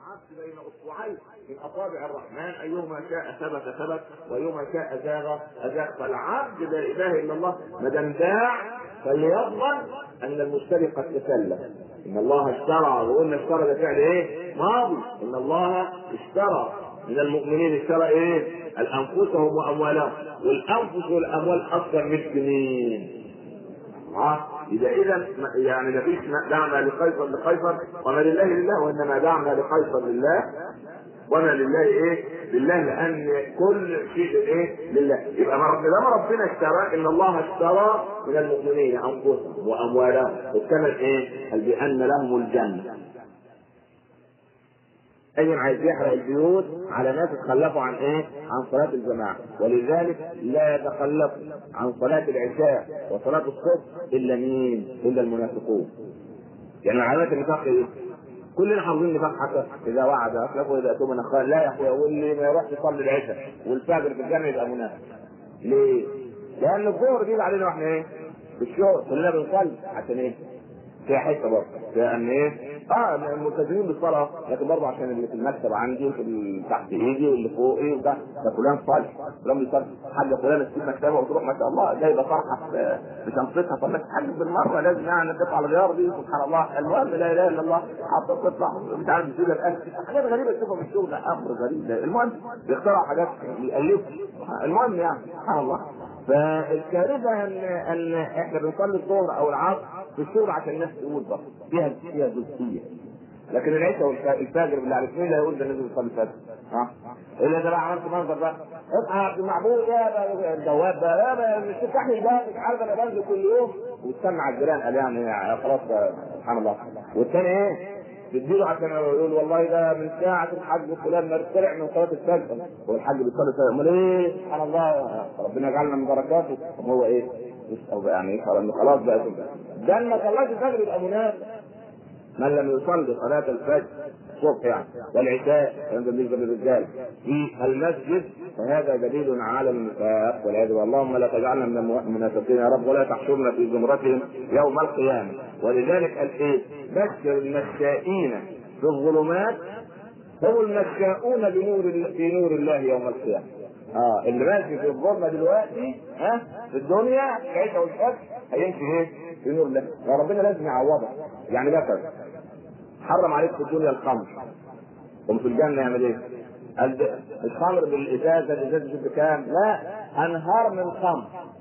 بين اصبعين من اصابع الرحمن ايهما شاء ثبت ثبت وايهما شاء زاغ ازاغ فالعبد لا اله الا الله ما دام باع فليضمن ان المشتري قد تسلم ان الله اشترى وقلنا اشترى ده فعل ايه؟ ماضي ان الله اشترى من المؤمنين اشترى ايه؟ الانفسهم واموالهم والانفس والاموال اصلا مش بمين؟ ها اذا اذا يعني ما فيش دعنا لقيصر لقيصر وما لله لله وانما دعنا لقيصر لله وما لله ايه؟ لله لان كل شيء ايه؟ لله يبقى ما لما ربنا اشترى ان الله اشترى من المؤمنين انفسهم واموالهم وكان ايه؟ قال بان لهم الجنه اي عايز يحرق البيوت على ناس اتخلفوا عن ايه؟ عن صلاة الجماعة، ولذلك لا يتخلف عن صلاة العشاء وصلاة الصبح الا مين؟ الا المنافقون. يعني علامات النفاق ايه؟ كلنا حافظين النفاق حتى اذا وعد اخلف واذا اؤتمن خان لا يا اخويا واللي ما يروحش يصلي العشاء والفجر في الجنه يبقى منافق. ليه؟ لان الظهر دي علينا واحنا ايه؟ في الشغل كلنا بنصلي عشان ايه؟ فيها حته برضه فيها ان ايه؟ اه ملتزمين بالصلاه لكن برضه عشان اللي في المكتب عندي وفي اللي تحت ايدي واللي فوقي وده ده فلان صالح فلان بيصلي حاجه فلان تسيب مكتبه وتروح ما شاء الله جايبه فرحه في شنطتها طب ما تحجب بالمره لازم يعني تطلع الغيار دي سبحان الله المهم لا اله الا الله حاطه تطلع مش عارف تسيب الاكل حاجات غريبه تشوفها في الشغل امر غريب ده المهم بيخترعوا حاجات بيألفوا المهم يعني سبحان الله فالكارثه ان ان احنا بنصلي الظهر او العصر في الشغل عشان الناس تقول بقى فيها فيها جزئيه لكن العشاء والفجر بالله عليك مين اللي هيقول ده نزل يصلي الفجر؟ ها؟ الا اذا بقى عملت منظر بقى اصحى يا عبد المعبود يا الجواب ده يا مش تفتح لي الباب مش عارف انا بنزل كل يوم وتسمع الجيران قال يعني خلاص سبحان الله والثاني ايه؟ تديله عشان يقول والله ده من ساعة الحج فلان ما طلع من صلاة الفجر هو الحج بيصلي امال ايه سبحان الله ربنا يجعلنا من بركاته طب هو ايه؟ يعني خلاص بقى ده ما صلاش الفجر يبقى منافق من لم يصلي صلاة الفجر الصبح يعني والعشاء كان بالنسبة للرجال في المسجد فهذا دليل على النفاق والعياذ بالله اللهم لا تجعلنا من المنافقين يا رب ولا تحشرنا في زمرتهم يوم القيامة ولذلك قال ايه؟ بشر المشائين في الظلمات هم المشاؤون بنور في نور الله يوم القيامة اه اللي ماشي في الظلمة دلوقتي ها في الدنيا العيشة والفجر هيمشي ايه؟ في نور الله وربنا لازم يعوضك يعني مثلا حرم عليك في الدنيا الخمر وفي الجنه يعمل ايه؟ الخمر بالازازه الازازه بكام؟ لا انهار من خمر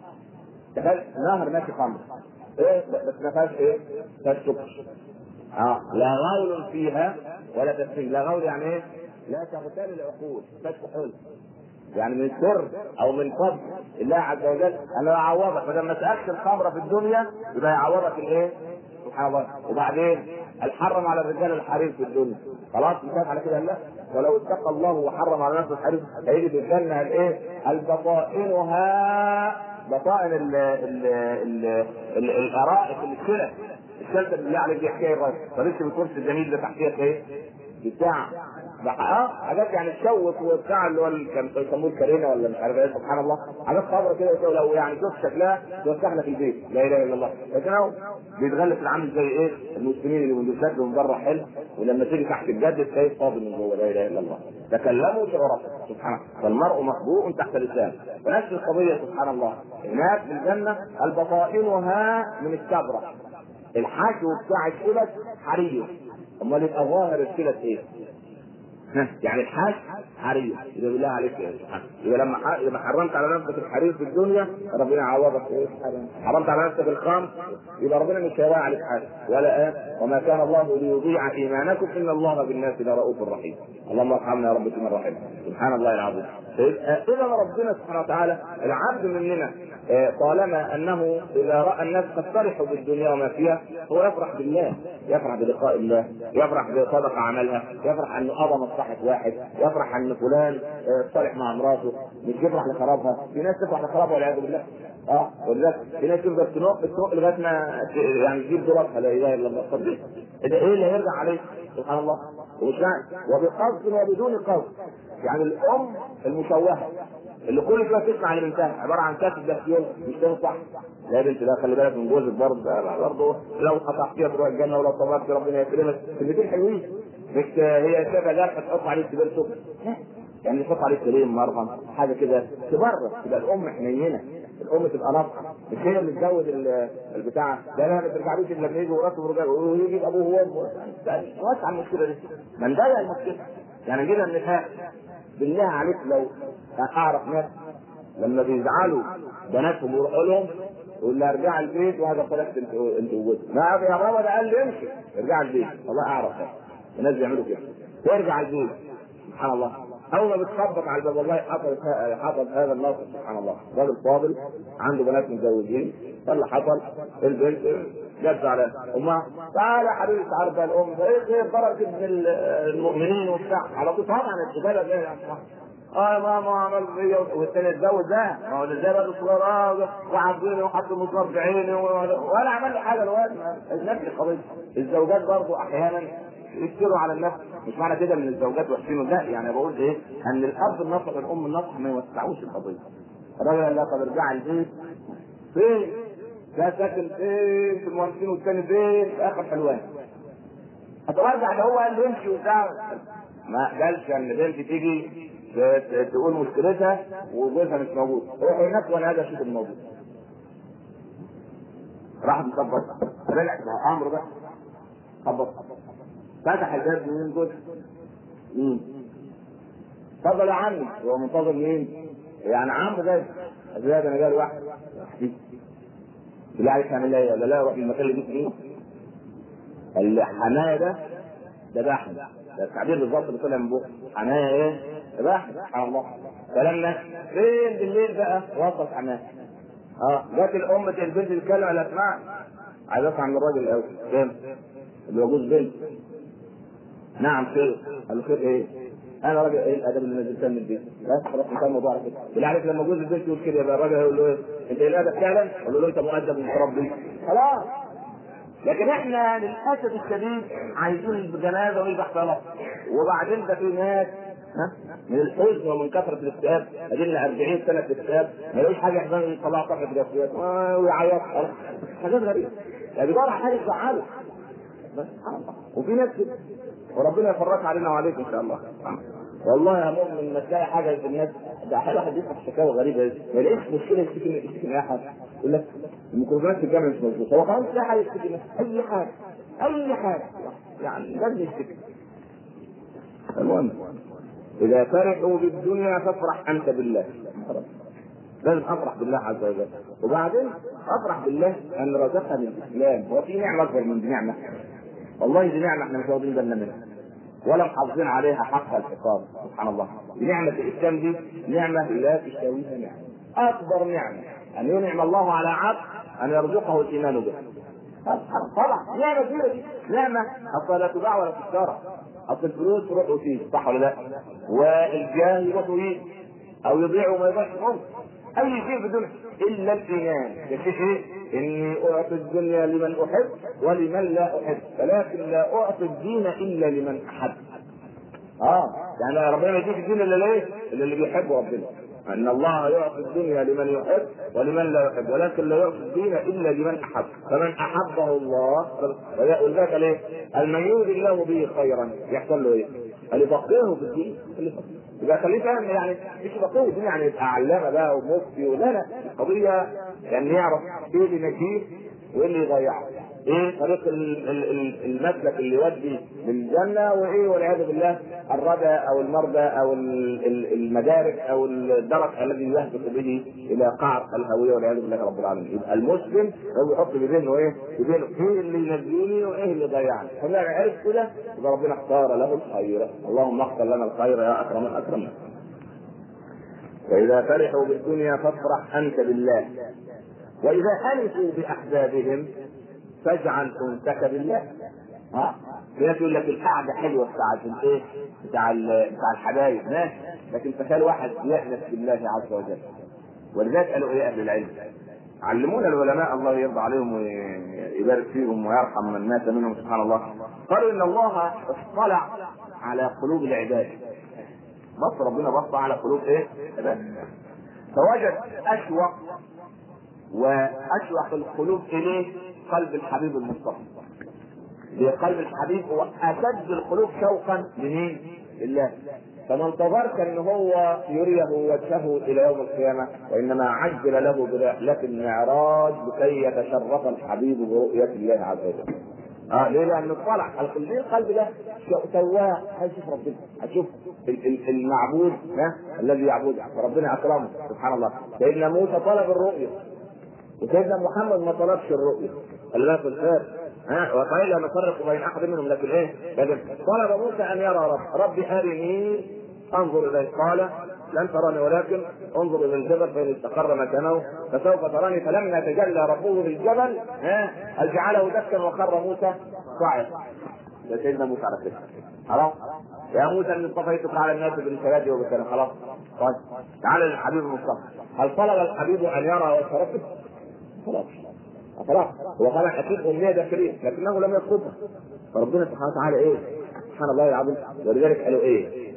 تخيل نهر ماشي خمر ايه بس ما فيهاش ايه؟ ما فيهاش سكر اه لا غول فيها ولا تسريب لا غول يعني ايه؟ لا تغتال العقول ما حلو يعني من سر او من فضل الله عز وجل انا اعوضك ما دام ما سالتش الخمره في الدنيا يبقى يعوضك الايه؟ سبحان الله وبعدين الحرم على الرجال الحرير في الدنيا خلاص مثال على كده لا ولو اتقى الله وحرم على نفسه الحرير هيجي في الجنه الايه؟ البطائنها بطائن ال ال ال الارائك الشلة الشلة بالله عليك دي حكايه غير طريقه الكرسي الجميل ده تحتيها ايه؟ بتاع اه حاجات يعني تشوك وبتاع اللي هو كان يسموه الكارينا ولا مش عارف ايه سبحان الله حاجات خضرا كده لو يعني شوف شكلها توسخ لك البيت لا اله الا الله لكن هو بيتغلف العامل زي ايه المسلمين اللي من شكله من بره حلو ولما تيجي تحت الجد تلاقيه فاضي من جوه لا اله الا الله تكلموا شعرته سبحان الله فالمرء مخبوء تحت لسانه فنفس القضيه سبحان الله هناك في الجنه البطائنها من الشبره الحشو بتاع الشلت حرير امال يبقى ظاهر الشلت ايه؟ يعني الحاج حرير اذا بالله عليك يا سبحان اذا لما لما حرمت على نفسك الحرير في الدنيا ربنا يعوضك ايه حرمت على نفسك الخمر يبقى ربنا مش هيراعي عليك حاجه ولا ايه وما كان الله ليضيع ايمانكم ان الله بالناس لرؤوف رحيم اللهم ارحمنا يا رب بما رحم سبحان الله العظيم اذا ربنا سبحانه وتعالى العبد مننا طالما انه اذا راى الناس قد فرحوا بالدنيا وما فيها هو يفرح بالله يفرح بلقاء الله يفرح بصدقه عملها يفرح انه قضى مصلحه واحد يفرح ان فلان صالح مع مراته مش يفرح لخرابها في ناس تفرح لخرابها والعياذ بالله اه ولذلك في ناس تفضل تنق تنق لغايه ما يعني تجيب دولارها لا اله الا الله طب ايه ايه اللي هيرجع عليه سبحان الله ومش وبقصد وبدون قصد يعني الام المشوهه اللي كل شويه تسمع اللي بنتها عباره عن كاتب دهيون مش تنصح لا يا بنت ده خلي بالك من جوزك برضه برضه لو قطعتيها تروح الجنه ولو صبرت ربنا يكرمك كلمتين حلوين مش هي شبه جرح تحط عليه سبيرتو لا يعني تحط عليه كريم مرهم حاجه كده تبرد تبقى الام حنينه الام تبقى ناصحه مش هي اللي تزود ال- البتاع ده لا ما ترجعلوش الا لما يجي وراسه ورجال ويجي ابوه وامه واسع المشكله دي ما نضيق المشكله يعني كده النفاق بالله عليك لو اعرف ناس لما بيزعلوا بناتهم يروحوا لهم يقول لها ارجع البيت وهذا خلاص انت انت وجودك ما يا بابا ده قال لي امشي ارجع البيت والله اعرف ده الناس بيعملوا كده وارجع البيت سبحان الله اول ما بتخبط على الباب والله حصل حصل هذا الموقف سبحان الله راجل فاضل عنده بنات متزوجين فاللي حصل البنت جت على امها تعالى يا حبيبي تعالى بقى الام ده ايه خير بركه من المؤمنين وبتاع على طول طبعا الرجاله زي يا أخوان. اه يا ماما عمل فيا والتاني اتجوز ده ما هو ده زي بقى الصغير اه وعبوني وحط مسمار في عيني و- ولا عمل لي حاجه الواد ما- نفس القضيه الزوجات برضه احيانا يكثروا على النفس مش معنى كده ان الزوجات وحشين لا يعني بقول ايه ان الاب النصح والام النصح ما يوسعوش القضيه الراجل قال لها طب ارجع البيت فين؟ ده ساكن فين في المهندسين والتاني فين في اخر حلوان هترجع ده هو قال له امشي وبتاع ما قالش ان بنتي تيجي ت- ت- تقول مشكلتها وجوزها مش موجود روح هناك وانا هاجي اشوف الموضوع راح مخبط رجع امر بقى خبط فتح الباب مين جوز مين اتفضل يا عمي هو منتظر مين؟ يعني عم جاي زياد انا جاي لوحدي بالله عليك اعمل ايه ولا لا روح المكان اللي جيت فيه الحمايه ده ده بحث ده التعبير بالظبط اللي طلع من بوق حمايه ايه؟ ده بحث سبحان الله كلامنا فين بالليل بقى وصلت حمايه اه جت الام البنت تتكلم على اسمع عايز اسمع من الراجل الاول فين؟ اللي هو جوز بنت نعم خير قال له خير ايه؟ انا راجل ايه الادب اللي نزلتها من البيت بس خلاص انتهى الموضوع على كده بالله عليك لما جوز البنت يقول كده يبقى الراجل هيقول له ايه؟ انت ايه الادب فعلا؟ قال له انت مؤدب ومتربي خلاص لكن احنا للاسف الشديد عايزين الجنازه ويذبح فيها وبعدين ده في ناس ها من الحزن ومن كثره الاكتئاب ادينا 40 سنه في الاكتئاب ما يلاقيش حاجه يحزن يطلعوا صفحه جاسوسات ويعيط خلاص. حاجات غريبه يعني بيدور على حاجه تزعله بس سبحان الله وفي ناس كده وربنا يفرج علينا وعليكم ان شاء الله والله يا مؤمن ما تلاقي حاجه في الناس ده احيانا واحد يسمع شكاوى غريبه ما يلاقيش مشكله يشتكي من يشتكي من اي حاجه يقول لك الميكروفونات في الجامعه مش مظبوطه هو خلاص تلاقي حاجه يشتكي منها اي حاجه اي حاجه يعني لازم يشتكي المهم اذا فرحوا بالدنيا فافرح انت بالله لازم افرح بالله عز وجل وبعدين افرح بالله ان رزقني الاسلام هو في نعمه اكبر من دي نعمه والله دي نعمه احنا مش واخدين بالنا منها ولا محافظين عليها حق الحفاظ سبحان الله نعمة الإسلام دي نعمة لا تساويها نعمة أكبر نعمة أن ينعم الله على عبد أن يرزقه الإيمان به طبعا نعمة كبيرة دي نعمة أصلا لا تباع ولا تشترى أصل الفلوس تروح وتيجي صح ولا لا؟ والجاه يروح ويجي أو يضيع وما يضيعش ممكن أي شيء في الدنيا إلا الإيمان يا شيء إني أعطي الدنيا لمن أحب ولمن لا أحب ولكن لا أعطي الدين إلا لمن أحب اه يعني ربنا ما يديك الدين الا ليه؟ الا اللي بيحب ربنا ان الله يعطي الدنيا لمن يحب ولمن لا يحب ولكن لا يعطي الدين الا لمن احب فمن احبه الله ولذلك ليه؟ من يريد الله به خيرا يحصل له ايه؟ قال يفقهه في الدين يبقى خليه فاهم يعني مش يفقهه في الدين يعني يبقى علامه بقى ومفتي ولا لا القضيه يعني يعرف ايه اللي نجيه وايه اللي يضيعه ايه طريق ال- ال- ال- المسلك اللي يودي للجنه وايه والعياذ بالله الردى او المرضى او ال- ال- المدارك او الدرك الذي يهبط به الى قعر الهويه والعياذ بالله رب العالمين يبقى المسلم هو يحط بينه ايه؟ بينه ايه اللي ينجيني وايه اللي يضيعني فما عرف كده يبقى ربنا اختار له الخير اللهم اختر لنا الخير يا اكرم الاكرمين وإذا فرحوا بالدنيا فافرح أنت بالله وإذا أنسوا بأحبابهم فاجعل أنسك بالله ها في ناس يقول لك القعدة حلوة بتاعت الايه؟ بتاع ال- بتاع الحبايب ماشي لكن تخيل واحد يأنس بالله عز وجل ولذلك قالوا ايه أهل العلم؟ علمونا العلماء الله يرضى عليهم ويبارك فيهم ويرحم من مات منهم سبحان الله قالوا ان الله اطلع على قلوب العباد بص ربنا بص على قلوب ايه؟ عباد فوجد اشوق واشوق القلوب اليه قلب الحبيب المصطفى بقلب الحبيب هو اشد القلوب شوقا لمين؟ لله فما انتظرت ان هو يريه وجهه الى يوم القيامه وانما عجل له برحله المعراج لكي يتشرف الحبيب برؤيه الله عز وجل. اه ليه؟ لانه طلع ليه القلب ده سواه هيشوف ربنا هتشوف المعبود ها الذي يعبده فربنا اكرمه سبحان الله سيدنا موسى طلب الرؤيه وسيدنا محمد ما طلبش الرؤيه خلي بالك الخير ها وقيل لا نفرق بين احد منهم لكن ايه؟ لكن طلب موسى ان يرى رب ربي ارني انظر اليه قال لن تراني ولكن انظر الى الجبل فان استقر مكانه فسوف تراني فلما تجلى ربه للجبل ها جعله دكا وخر موسى صاعقا ده سيدنا موسى على كده خلاص يا موسى اني اصطفيتك على الناس برسالتي وبكلام خلاص طيب تعالى للحبيب المصطفى هل طلب الحبيب ان يرى وجه ربه؟ خلاص خلاص هو طبعا اكيد امنيه داخليه لكنه لم يطلبها فربنا سبحانه وتعالى ايه؟ سبحان الله العظيم ولذلك قالوا ايه؟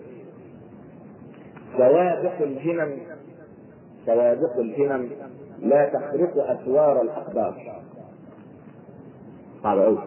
سوابق الهمم سوابق الهمم لا تخرق اسوار الاقدار صعب قوي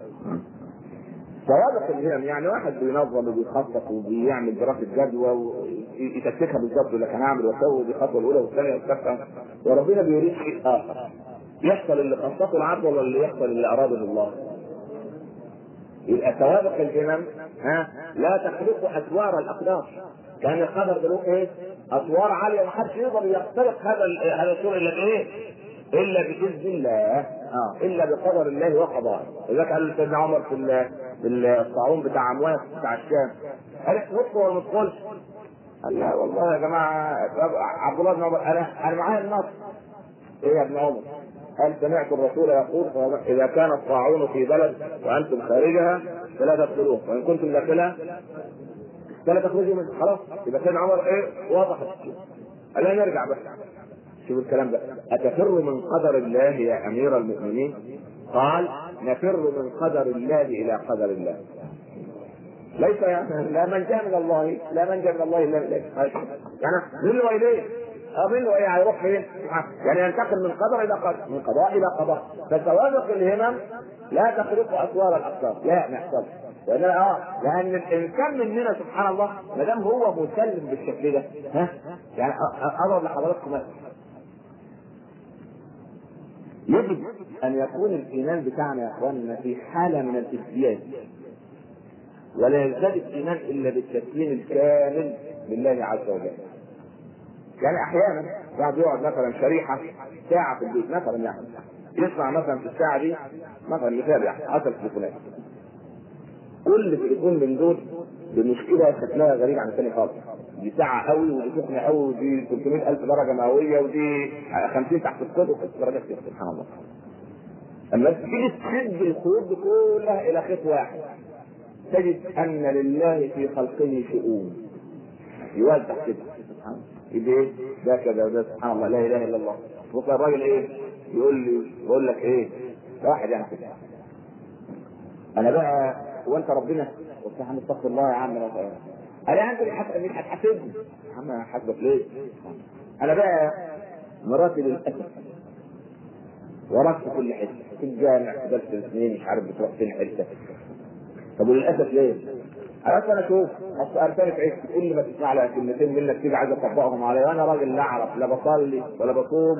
سوابق الهمم يعني واحد بينظم وبيخطط وبيعمل دراسه جدوى ويتكتكها بالظبط يقول لك انا هعمل واسوي دي الخطوه الاولى والثانيه والثالثه وربنا بيريد شيء اخر يحصل اللي خططه العبد ولا اللي يحصل اللي اراده الله يبقى سوابق الهمم ها لا تخلق اسوار الاقدار كان القدر له ايه؟ اسوار عاليه محدش يقدر يخترق هذا هذا السور الا بايه؟ الا باذن الله اه الا بقدر الله وقضائه لذلك قال سيدنا عمر في في الطاعون بتاع امواس بتاع الشام قال ندخل ولا ما ندخلش؟ قال لا والله يا جماعه عبد الله بن عمر انا انا معايا النص ايه يا ابن عمر؟ هل سمعت الرسول يقول اذا كان الطاعون في بلد وانتم خارجها فلا تدخلوه وان كنتم داخلها فلا تخرجوا منه خلاص يبقى سيدنا عمر ايه واضح لا نرجع بس شوف الكلام ده اتفر من قدر الله يا امير المؤمنين قال نفر من قدر الله الى قدر الله ليس يعني لا من جاء من الله لا من جاء من الله الا اليه يعني منه اليه منه ايه هيروح فين؟ يعني ينتقل من قدر الى قدر من قضاء الى قضاء فسوابق الهمم لا تخرق اسوار الاقدار لا نحصل ولا اه لان الانسان مننا سبحان الله ما دام هو مسلم بالشكل ده ها يعني اضرب لحضراتكم مثلا يجب ان يكون الايمان بتاعنا يا اخواننا في حاله من الازدياد ولا يزداد الايمان الا بالتسليم الكامل لله عز وجل يعني احيانا بعد يقعد مثلا شريحه ساعه في البيت مثلا يعني يسمع مثلا في الساعه دي مثلا مثال يعني 10 تليفونات كل تليفون من دول بمشكله شكلها غريب عن الثاني خالص دي ساعة قوي ودي سخنة قوي ودي 300 ألف درجة مئوية ودي 50 تحت الصفر و درجات كده سبحان الله. أما تيجي تشد الخيوط دي كلها إلى خيط واحد تجد أن لله في خلقه شؤون يوزع كده سبحان الله يبقى ايه؟ ده كذا وده سبحان الله لا اله الا الله بكره الراجل ايه؟ يقول لي يقول لك ايه؟ واحد يعني كده انا بقى هو انت ربنا قلت يا عم استغفر الله يا عم انا عندي مش هتحاسبني يا عم هحاسبك ليه؟ انا بقى مراتي للاسف وراك في كل حته في الجامع في درس الاثنين مش عارف بتروح فين حته طب وللاسف ليه؟ انا انا اشوف اصل ارتبط عيش تقول لي ما تسمع لها كلمتين منك تيجي عايز اطبقهم عليا وانا راجل لا اعرف لا بصلي ولا بصوم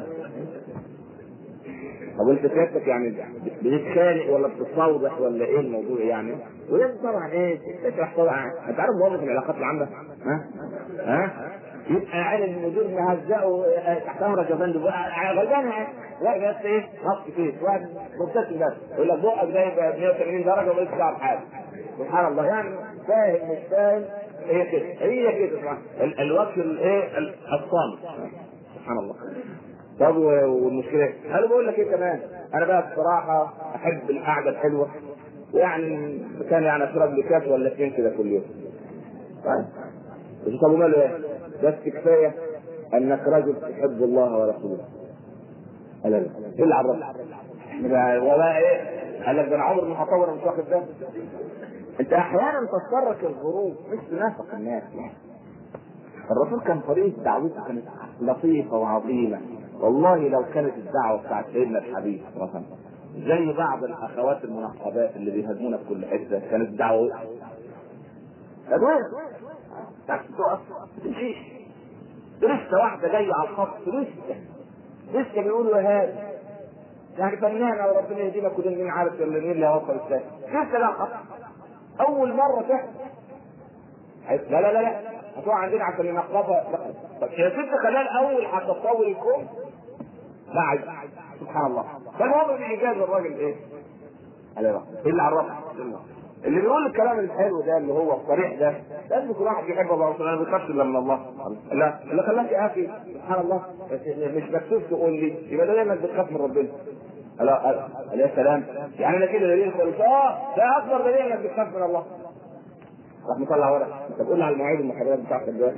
طب انت سيادتك يعني بتتخانق ولا بتستوضح ولا ايه الموضوع يعني؟ ولازم طبعا ايه تشرح طبعا انت عارف موظف العلاقات العامه ها؟ ها؟ يبقى عين المدير مهزقه تحتها رجبان غلبان لا بس ايه نص فيه واحد مبتسم بس يقول لك بقك ده يبقى 180 درجه ومالكش دعوه بحاجه سبحان الله يعني فاهم مش فاهم هي كده هي كده سبحان الوجه الايه الصامت سبحان الله طب والمشكله انا بقول لك ايه كمان انا بقى بصراحه احب القعده الحلوه يعني كان يعني اشرب لي كاس ولا اثنين كده كل يوم طيب بس طب وماله ايه؟ بس كفايه انك رجل تحب الله ورسوله لا لا ايه اللي عرفك؟ ولا ايه؟ قال لك ده انا عمري ما هطور مش واخد ده انت احيانا تترك الظروف مش تنافق الناس يعني الرسول كان طريقه دعوته كانت لطيفه وعظيمه والله لو كانت الدعوه بتاعت سيدنا الحبيب مثلا زي بعض الاخوات المنقبات اللي بيهاجمونا في كل حته كانت الدعوه وقعت ادويه تحت تقف ما تمشيش لسه واحده جايه على الخط لسه لسه بيقولوا يا هادي يعني فنانه وربنا يهدينا كلنا مين عارف ولا مين اللي هيوصل الثاني لسه لا خط اول مره تحصل لا لا لا لا هتقع عندنا عشان ننقبها طب يا ست خلال اول هتطور الكون لا عايز سبحان الله فالمهم باعجاز الراجل ايه؟ عليه رحمه ايه اللي عرفه؟ اللي بيقول الكلام الحلو ده اللي هو الصريح ده لازم يكون واحد يحب الله ورسوله ما بيخافش الا من الله لا اللي خلاك يا اخي سبحان الله مش مكتوب تقول لي يبقى ده دايما بتخاف من ربنا لا يا سلام يعني انا كده دليل خالص اه ده اكبر دليل انك بتخاف من الله راح مطلع ورق طب قول لي على المواعيد المحررات بتاعتك ده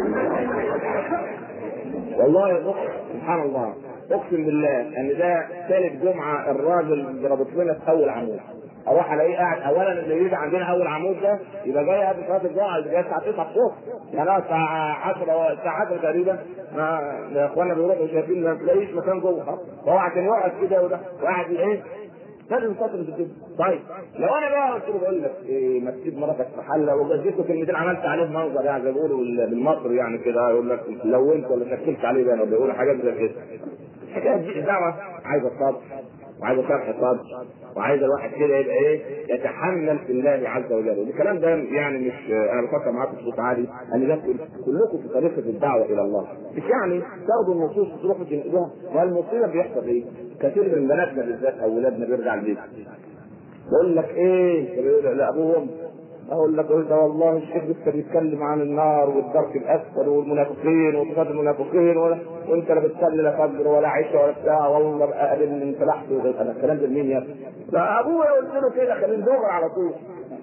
والله يا اخي سبحان الله اقسم بالله ان ده ثالث جمعه الراجل ضربت لنا في اول عمود اروح الاقيه قاعد اولا اللي يجي عندنا اول عمود ده يبقى جاي قبل صلاه الجمعه اللي جاي الساعه 9 الصبح يعني الساعه 10 الساعه 10 تقريبا ما يا اخوانا بيروحوا شايفين ما تلاقيش مكان جوه فهو عشان يقعد كده وده وقاعد ايه لازم فترة كده طيب لو انا بقى قلت له بقول لك إيه ما تسيب مراتك في حله وجدت له كلمتين عملت عليه منظر يعني زي ما بيقولوا بالمصري يعني كده يقول لك لونت ولا شكلت عليه بقى ولا يقولوا حاجات زي كده الحكايه دي دعوه عايزه صبر وعايزه شرح صبر وعايز الواحد كده يبقى ايه يتحمل في الله عز وجل والكلام ده يعني مش انا بفكر معاكم بصوت عالي ان ده كلكم في طريقه الدعوه الى الله مش يعني تاخدوا النصوص وتروحوا تنقلوها والمصيبه بيحصل ايه؟ كثير من بناتنا بالذات او اولادنا بيرجع البيت يقول لك ايه؟ لابوهم اقول لك قلت والله الشيخ لسه بيتكلم عن النار والدرك الاسفل والمنافقين وصفات المنافقين ولا وانت لا بتصلي لا فجر ولا عشاء ولا بتاع والله بقى قابل من انت انا الكلام ده لمين يا ابني؟ لا ابويا قلت له كده خليه دغري على طول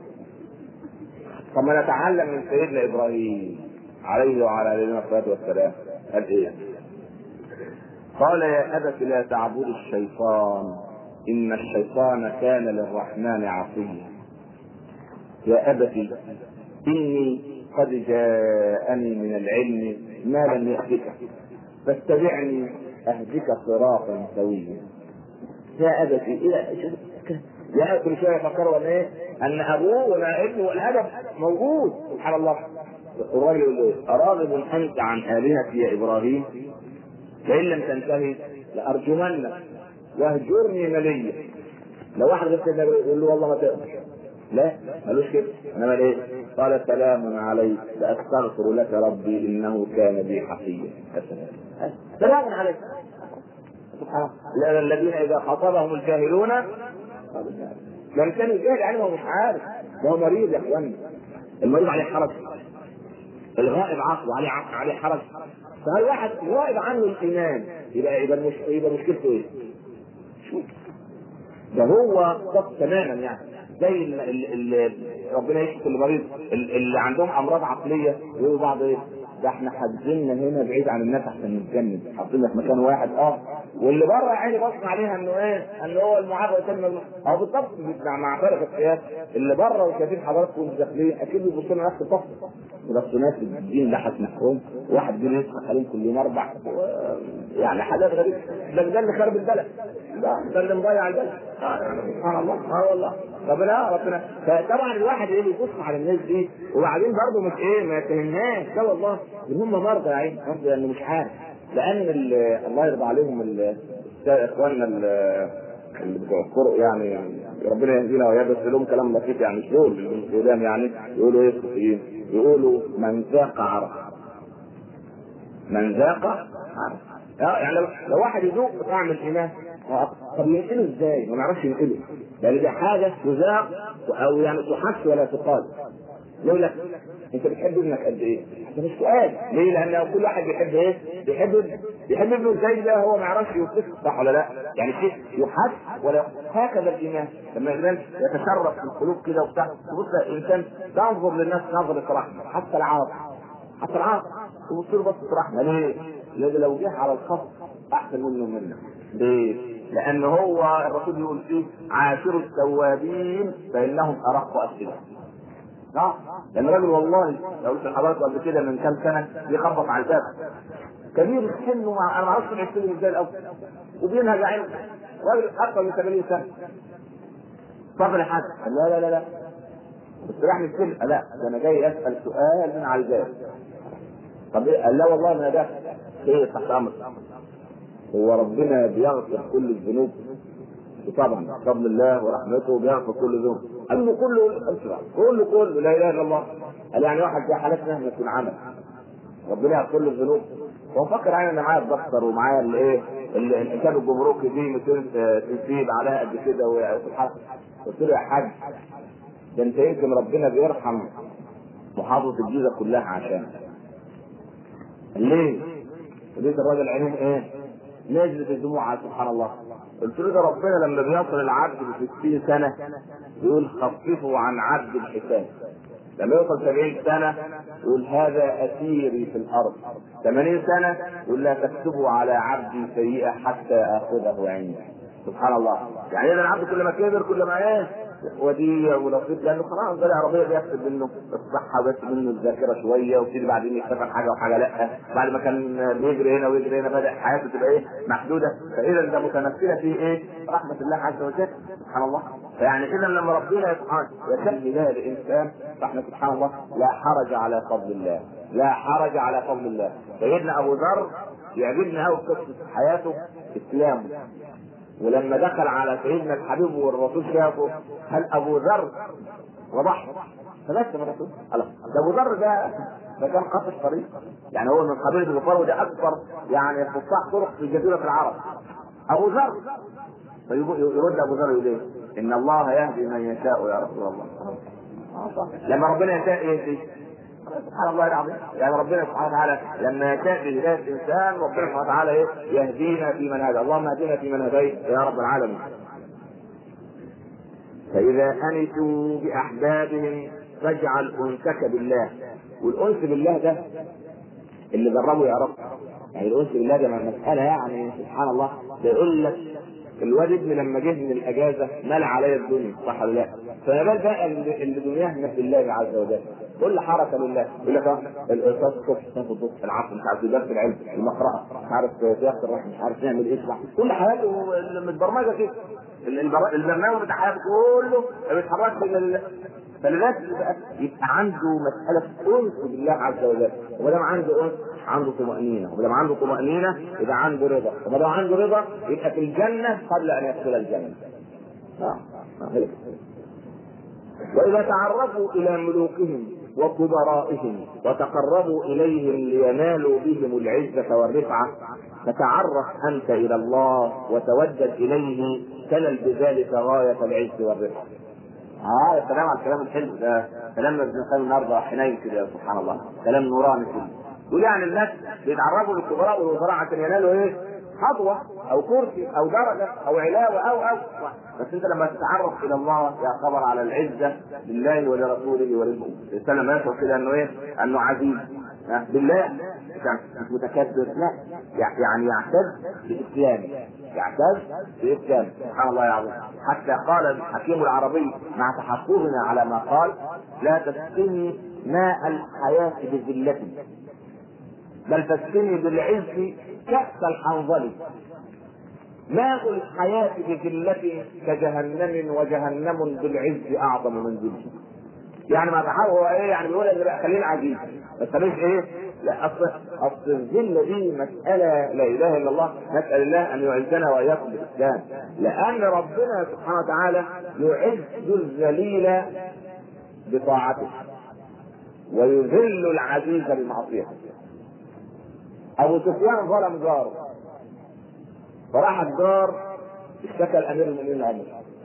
طب ما نتعلم من سيدنا ابراهيم عليه وعلى نبينا الصلاه والسلام قال ايه؟ قال يا ابت لا تعبد الشيطان ان الشيطان كان للرحمن عصيا يا أبت إني قد جاءني من العلم ما لم يأتك فاتبعني أهدك صراطا سويا يا أبت إلى يا كل شوية يفكروا ان ايه؟ ان ابوه ولا ابنه والهدف موجود سبحان الله القرآن يقول له أراغب أنت عن آلهتي يا إبراهيم فإن لم تنتهي لأرجمنك واهجرني مليا لو واحد بس يقول له والله ما تقدر لا ملوش كده انما ايه قال سلام عليك ساستغفر لك ربي انه كان بي حفيا سلام عليك سبحان الله الذين اذا خاطبهم الجاهلون من كان الجاهل يعني هو مش عارف ده هو مريض يا اخوانا المريض عليه حرج الغائب عقله عليه عقل عليه حرج فهل واحد غائب عنه الايمان يبقى يبقى مش يبقى مشكلته ايه؟ شو ده هو صف تماما يعني زي اللي ربنا يشفي كل مريض اللي عندهم امراض عقليه يقولوا بعض ايه ده احنا حاجزيننا هنا بعيد عن الناس عشان نتجنن حاطيننا في مكان واحد اه واللي بره يا عيني بص عليها انه ايه ان هو المعاد وسلم او بالضبط مع فرق القياس اللي بره وشايفين حضراتكم وانتوا داخلين اكيد بيبصوا لنا نفس الفصل بس ناس الدين لحس نحكم واحد جنيه يدفع عليهم كل يوم اربع يعني حاجات غريبه ده ده اللي خرب البلد ده اللي مضيع البلد سبحان الله اه والله ربنا ربنا فطبعا الواحد ايه بيبص على الناس دي وبعدين برضه مش ايه ما يتهمناش لا والله ان هم مرضى يا عيني مرضى لانه مش عارف لان الله يرضى عليهم اخواننا اللي بتوع الطرق يعني ربنا يهدينا وياه بس لهم كلام لطيف يعني مش دول القدام يعني يقولوا ايه الصوفيين يقولوا من ذاق عرف من ذاق عرف يعني لو, لو واحد يذوق طعم الايمان طب ينقله ازاي؟ ما نعرفش ينقله لان دي حاجه تذاق او يعني تحس ولا تقال يقول لك انت بتحب ابنك قد ايه؟ ده مش سؤال ليه؟ لان كل واحد بيحب ايه؟ بيحب ابنه بيحب ابنه ازاي ده هو ما يعرفش يوصفه صح ولا لا؟ يعني شيء يحس ولا هكذا الايمان لما الانسان يتشرف في القلوب كده وبتاع تبص الانسان تنظر للناس نظره رحمه حتى العاطفه حتى العاطفه تبص له بصه رحمه ليه؟ لان لو جه على الخط احسن منه منك ليه؟ لان هو الرسول يقول فيه عاشروا التوابين فانهم ارق افئده اه لان راجل والله لو قلت لحضرتك قبل كده من كام سنه بيخبط على الباب كبير السن انا ما اعرفش بيحسبه ازاي الاول وبينهج عينه راجل اكثر من 80 سنه صبر حد لا لا لا لا استراح السن لا ده انا جاي اسال سؤال من على الباب طب إيه؟ قال لا والله ما ده ايه تحت امر هو ربنا بيغفر كل الذنوب طبعا بفضل الله ورحمته بيغفر كل ذنوب قال له كله كله كله لا اله الا الله قال يعني واحد زي حالتنا ما يكون عمل ربنا يغفر له الذنوب هو فكر يعني انا معايا الدفتر ومعايا الايه الحساب الجمركي دي 200 تنسيب عليها قد كده وتتحط قلت له يا حاج ده انت يمكن ربنا بيرحم محافظه الجيزه كلها عشان ليه؟ لقيت الراجل عينيه ايه؟ نزلت الدموع سبحان الله قلت له ده ربنا لما بيصل العبد ب 60 سنه يقول خففوا عن عبد الحساب لما يوصل 70 سنة يقول هذا أسيري في الأرض 80 سنة يقول لا تكتبوا على عبدي سيئة حتى آخذه عندي سبحان الله يعني إذا العبد كل ما كبر كل ما إيه وديع ولطيف لانه خلاص ده العربيه بيكتب منه الصحه بس منه الذاكره شويه ويبتدي بعدين يفتكر حاجه وحاجه لا بعد ما كان بيجري هنا ويجري هنا بدا حياته تبقى ايه محدوده فاذا ده متمثله في ايه؟ رحمه الله عز وجل سبحان الله فيعني اذا لما ربنا سبحانه يسمي ده الانسان فاحنا سبحان الله لا حرج على فضل الله لا حرج على فضل الله سيدنا ابو ذر يعجبني قوي قصه حياته اسلامه ولما دخل على سيدنا الحبيب والرسول شافه هل ابو ذر وضح فبس الرسول خلاص ده ابو ذر ده ده كان قاصد طريق يعني هو من قبيله الغفار وده اكبر يعني فصاح طرق في جزيره العرب ابو ذر فيرد ابو ذر يقول ان الله يهدي من يشاء يا رسول الله لما ربنا يشاء يهدي سبحان الله العظيم يعني ربنا سبحانه وتعالى لما يشاء بهدايه الانسان ربنا سبحانه وتعالى ايه يهدينا في من هدى اللهم اهدنا في من هديت يا رب العالمين فاذا انسوا باحبابهم فاجعل انسك بالله والانس بالله ده اللي جربه يا رب يعني الانس بالله ده مساله يعني سبحان الله ده يقول لك الواد ابني لما جه من الاجازه مال عليا الدنيا صح ولا لا؟ فما بال بقى اللي اللي دنياه من الله عز وجل كل حركه لله يقول لك اه الاستاذ الصبح صف الظهر العصر مش عارف درس العلم المقرأة مش عارف سياسه الرحم مش عارف نعمل ايه كل حياته متبرمجه كده البرنامج بتاع حياته كله ما بيتحركش الا فلذلك يبقى عنده مسألة أنس بالله عز وجل وما دام عنده أنس عنده طمأنينة وما دام عنده طمأنينة يبقى عنده رضا وما دام عنده رضا يبقى في الجنة قبل أن يدخل الجنة آه. آه. وإذا تعرفوا إلى ملوكهم وكبرائهم وتقربوا إليهم لينالوا بهم العزة والرفعة فتعرف أنت إلى الله وتودد إليه تنل بذلك غاية العز والرفعة. اه يا سلام على الكلام الحلو ده كلام ابن القيم النهارده حنين كده سبحان الله كلام نوراني كده يقول يعني الناس بيتعرفوا للكبراء والوزراء عشان ينالوا ايه؟ خطوه او كرسي او درجه او علاوه او او بس انت لما تتعرف الى الله يا خبر على العزه لله ولرسوله وللمؤمن الانسان لما يشعر كده انه ايه؟ انه عزيز بالله مش متكبر لا يعني يعتز باسلامه يعتز باسلامه سبحان الله العظيم حتى قال الحكيم العربي مع تحفظنا على ما قال لا تسقني ماء الحياه بذلتي بل تسقني بالعز كأس الحنظل ماء الحياة بذلة كجهنم وجهنم بالعز أعظم من ذلة يعني ما تحاول هو ايه يعني بيقول ان خلينا عزيز بس مش ايه لا اصل اصل الذله دي مساله لا اله الا الله نسال الله ان يعزنا واياكم بالاسلام لان ربنا سبحانه وتعالى يعز الذليل بطاعته ويذل العزيز بمعصيته ابو سفيان ظلم جاره فراح الجار اشتكى الامير المؤمنين عمر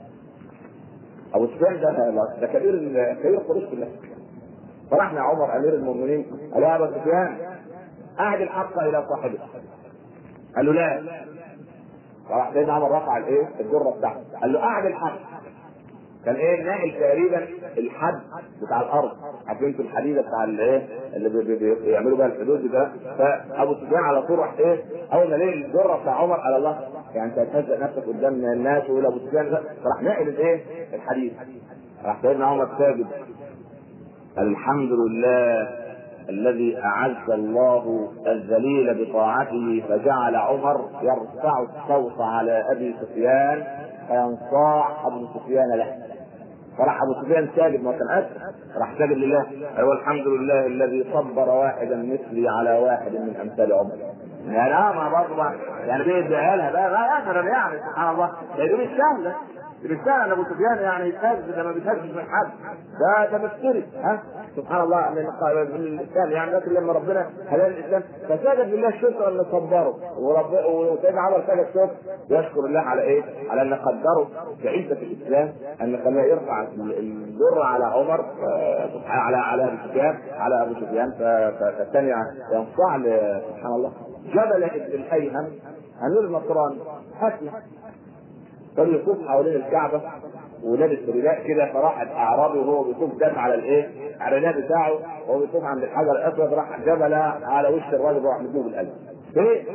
ابو سفيان ده ده كبير كبير قريش كلها فراح مع عمر امير المؤمنين قال يا ابا سفيان اعد الحق الى صاحبه قال له لا فراح سيدنا عمر رفع الايه الجره بتاعته قال له اعد الحق كان ايه ناقل تقريبا الحد بتاع الارض عارفين انتوا الحديده بتاع الايه اللي بي بي بيعملوا بيها الحدود ده فابو سفيان على طول راح ايه اول ما لقي الجره بتاع عمر قال الله يعني انت هتهزق نفسك قدام الناس ويقول ابو سفيان ده فراح ناقل الايه الحديد راح سيدنا عمر ساجد قال الحمد لله الذي اعز الله الذليل بطاعته فجعل عمر يرفع الصوت على ابي سفيان فينصاع ابو سفيان له فراح ابو سفيان ساجد ما كان اسر راح ساجد لله هو الحمد لله الذي صبر واحدا مثلي على واحد من امثال عمر يعني لا ما برضه يعني بيدعي لها بقى لا مثلا يعني سبحان الله ده دي مش سهله دي مش سهله ان ابو سفيان يعني يتهز ده ما بيتهزش من حد ده ده مفتري ها سبحان الله من الاسلام يعني لكن لما ربنا هدانا الاسلام فسجد لله الشكر ان صبره ورب وسيدنا عمر سجد الشكر يشكر الله على ايه؟ على ان قدره بعزه الاسلام ان خلاه يرفع الضر على عمر على على ابو سفيان على ابو سفيان فالثاني ينصاع سبحان الله جبل ابن الايهم امير النصراني حكم كان يطوف حوالين الكعبه ولابس رداء كده فراح اعرابي وهو بيطوف دافع على الايه؟ على الرداء بتاعه وهو بيطوف عند الحجر الاسود راح جبل على وش الراجل وراح مديه بالقلب. ليه؟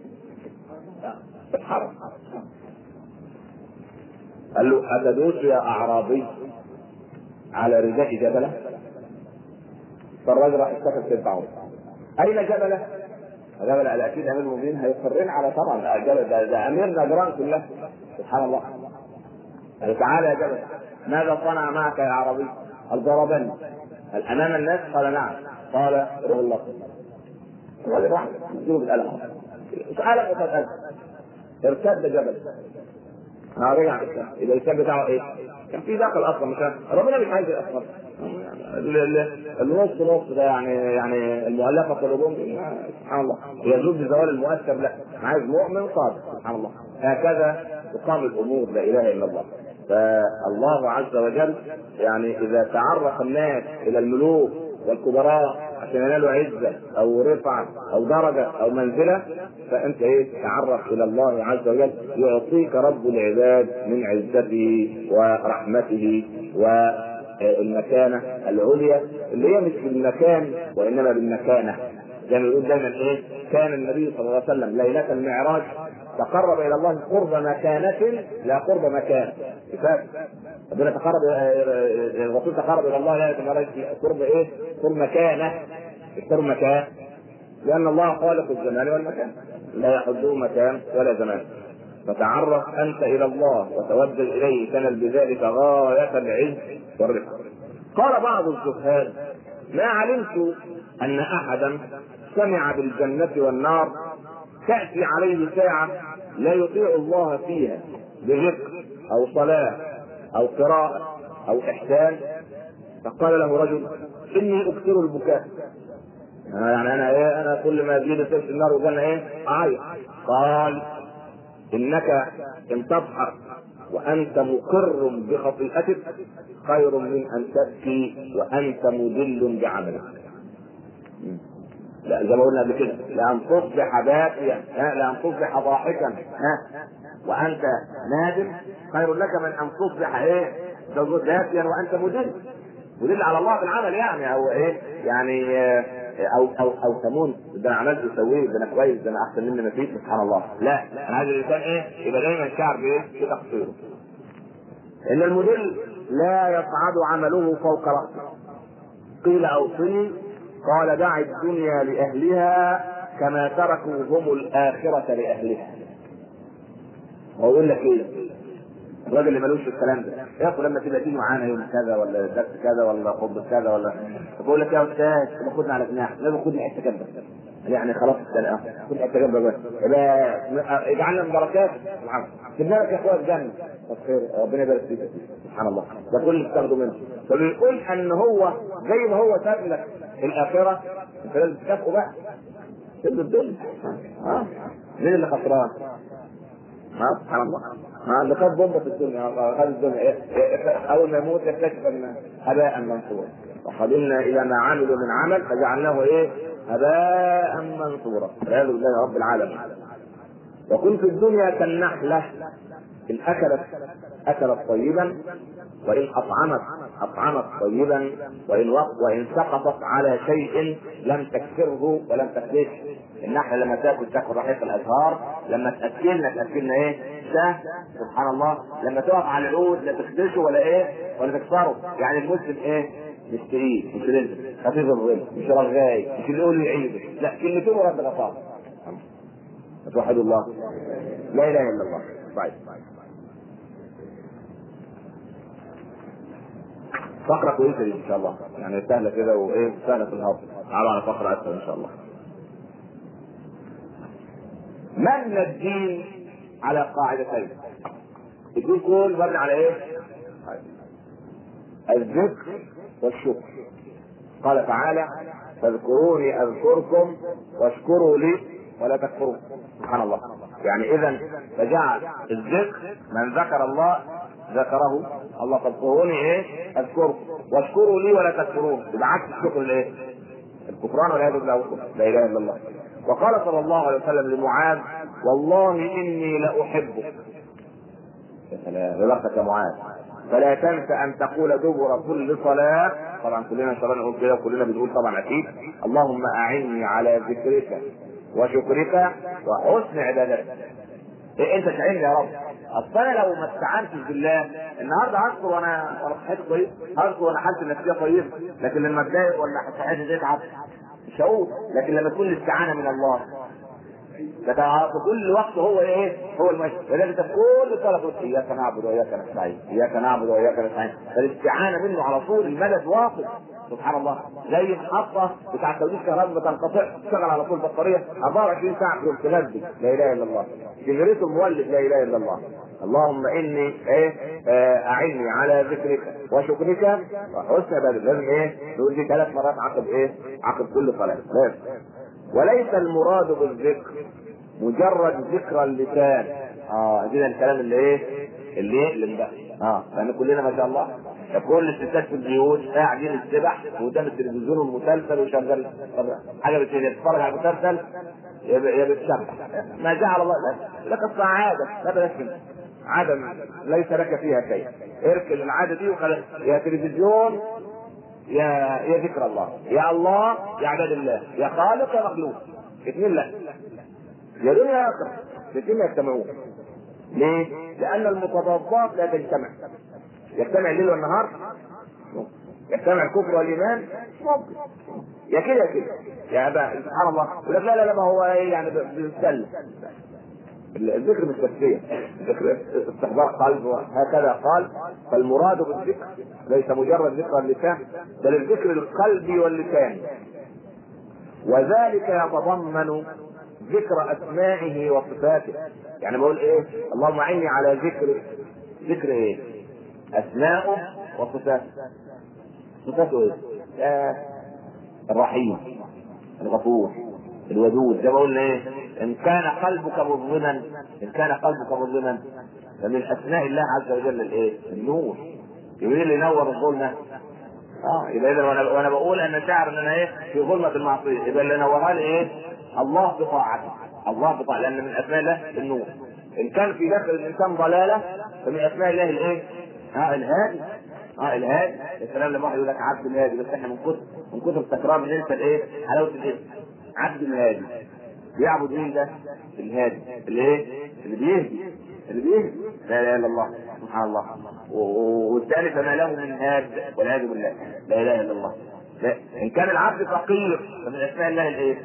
اتحرك قال له أتدوس يا أعرابي على رداء جبلة؟ فالراجل راح اتخذ تتبعه. أين جبلة؟ جبل قال اكيد امير المؤمنين هيقرين على طبعا جبل ده, ده امير نجران كلها سبحان الله قال تعالى يا جبل ماذا صنع معك يا عربي؟ قال ضربني قال امام الناس؟ قال نعم قال روح الله الراجل راح يجيبه بالقلم سأل قد ألف ارتد جبل ها رجع يبقى الكتاب بتاعه ايه؟ كان في داخل اصلا مش ربنا مش عايز اصلا النص نص ده يعني يعني المؤلفه قلوبهم سبحان الله يجوز بزوال المؤثر لا عايز مؤمن صادق سبحان الله هكذا تقام الامور لا اله الا الله فالله عز وجل يعني اذا تعرف الناس الى الملوك والكبراء عشان ينالوا عزة أو رفعة أو درجة أو منزلة فأنت إيه تعرف إلى الله عز وجل يعطيك رب العباد من عزته ورحمته والمكانة العليا اللي هي مش بالمكان وإنما بالمكانة زي ما يقول دايما إيه كان النبي صلى الله عليه وسلم ليلة المعراج تقرب الى الله قرب مكانة لا قرب مكان كفايه ربنا تقرب الرسول تقرب الى الله لا المعراج قرب ايه؟ قرب مكانه قرب مكان لان الله خالق الزمان والمكان لا يحده مكان ولا زمان فتعرف انت الى الله وتوجه اليه تنل بذلك غايه العز والرفق قال بعض الزهاد ما علمت ان احدا سمع بالجنه والنار تأتي عليه ساعة لا يطيع الله فيها بذكر أو صلاة أو قراءة أو إحسان فقال له رجل إني أكثر البكاء أنا يعني أنا إيه أنا كل ما أجيب سيرة النار وقالنا إيه أعيط قال إنك إن تضحك وأنت مقر بخطيئتك خير من أن تبكي وأنت مذل بعملك لا زي ما قلنا قبل كده لان تصبح باكيا لان تصبح ضاحكا ها وانت نادم خير لك من ان تصبح ايه باكيا وانت مدل مدل على الله بالعمل يعني او ايه يعني او او او تمون ده انا عملت وسويت ده انا كويس ده انا احسن مني ما فيش سبحان الله لا انا عايز الانسان ايه يبقى دايما شعر بايه بتقصيره ان المدل لا يصعد عمله فوق راسه قيل اوصني قال دع الدنيا لأهلها كما تركوا هم الآخرة لأهلها. هو يقول لك إيه؟ الراجل اللي ملوش في الكلام ده ياخد لما تبقى تيجي معانا يوم كذا ولا درس كذا ولا خطبه كذا ولا بقول لك يا استاذ طب خدنا على جناح لازم خدني حته جنبك يعني خلاص السنه خد حته جنبك بس يبقى اجعلنا من بركات سيبنا لك يا اخويا الجنه طب خير ربنا يبارك فيك سبحان الله ده كل اللي تاخده منه فبيقول ان هو زي ما هو ساب لك الاخره انت لازم تكافئه بقى سيب الدنيا ها مين اللي خسران؟ ها سبحان الله ما اللي خد بومبه في الدنيا خد الدنيا اول ما يموت يكتشف ان هباء منصورا وقدمنا الى ما عملوا من عمل فجعلناه ايه؟ هباء منصورا والعياذ بالله رب العالمين وكن في الدنيا كالنحله ان اكلت اكلت طيبا وان اطعمت اطعمت طيبا وان وان سقطت على شيء لم تكسره ولم تخدشه النحله لما تاكل تاكل رحيق الازهار لما تاكلنا تاكلنا ايه؟ ده سبحان الله لما تقف على العود لا تخدشه ولا ايه؟ ولا تكسره يعني المسلم ايه؟ مش تقيل مش رزق خفيف الظل مش رغاي مش اللي يقول يعيده لا كلمتين ورد غطاء توحد الله لا اله الا الله طيب فقرة كويسة دي ان شاء الله يعني سهلة كده وايه سهلة في الهضم تعالوا على فقرة اسهل ان شاء الله مبنى الدين على قاعدتين الدين كله مبني على ايه؟ الذكر والشكر قال تعالى فاذكروني اذكركم واشكروا لي ولا تكفرون سبحان الله يعني اذا فجعل الذكر من ذكر الله ذكره الله فاذكروني ايه اذكركم واشكروا لي ولا تكفرون يبقى عكس الشكر الايه الكفران والعياذ بالله لا اله الا الله وقال صلى الله عليه وسلم لمعاذ والله اني لاحبك يا سلام يا معاذ فلا تنس ان تقول دبر كل صلاه طبعا كلنا ان شاء الله نقول كده كلنا بنقول طبعا اكيد اللهم اعني على ذكرك وشكرك وحسن عبادتك إيه انت تعيني يا رب اصل انا لو ما استعنتش بالله النهارده هذكر وانا وانا صحتي كويس هذكر وانا حالتي النفسيه كويسه لكن لما اتضايق ولا صحتي تتعب مش هقول لكن لما تكون الاستعانه من الله في كل وقت هو ايه؟ هو المشي ولذلك انت كل صلاه تقول اياك نعبد واياك نستعين، اياك نعبد واياك نستعين، فالاستعانه منه على طول المدد واصل سبحان الله زي المحطه بتاع توليد كهرباء ما تنقطعش تشتغل على طول بطاريه 24 ساعه في تنبه لا اله الا الله جنريتور مولد لا اله الا الله اللهم اني ايه آه اعني على ذكرك وشكرك وحسن عبادتك لازم ايه نقول دي ثلاث مرات عقب ايه عقب كل صلاه لازم وليس المراد بالذكر مجرد ذكر اللسان اه ده الكلام اللي ايه اللي يقلب بقى اه لان كلنا ما شاء الله كل الستات في البيوت قاعدين السبح قدام التلفزيون والمسلسل وشغال حاجه بتتفرج على المسلسل يا بتسبح ما جعل الله لك السعاده لا بلاش منها عادة ليس لك فيها شيء اركن العادة دي وخلاص يا تلفزيون يا يا ذكر الله يا الله يا عباد الله يا خالق يا مخلوق اثنين لا يا دنيا يا اخره الاثنين يجتمعون ليه؟ لأن المتضادات لا تجتمع يجتمع الليل والنهار يجتمع الكفر والإيمان ممكن يا كده يا كده يا بقى سبحان الله يقول لك لا لا لا ما هو ايه يعني بيتسلى الذكر مش تسلية الذكر استحضار قلب هكذا قال فالمراد بالذكر ليس مجرد ذكر اللسان بل الذكر القلب واللسان وذلك يتضمن ذكر اسمائه وصفاته يعني بقول ايه اللهم اعني على ذكر ذكر ايه اسماءه وصفاته صفاته ايه آه الرحيم الغفور الودود زي ما قلنا ايه ان كان قلبك مظلما ان كان قلبك مظلما فمن اسماء الله عز وجل الايه النور يريد اللي ينور الظلمه اه يبقى اذا وانا وانا بقول ان شعر ان انا ايه في ظلمه المعصيه يبقى اللي نورها لي ايه الله بطاعته الله بطاعته لان من اسماء الله النور ان كان في داخل الانسان ضلاله فمن اسماء الله الايه؟ اه الهادي اه الهادي يا سلام لما واحد يقول لك عبد الهادي بس احنا من كتر من كتر التكرار بننسى الايه؟ حلاوه الاسم عبد الهادي بيعبد مين ده؟ الهادي اللي ايه؟ اللي بيهدي اللي بيهدي لا اله الا الله سبحان الله والثالث ما له من هاد والعياذ بالله لا اله الا الله لا ان كان العبد فقير فمن اسماء الله الايه؟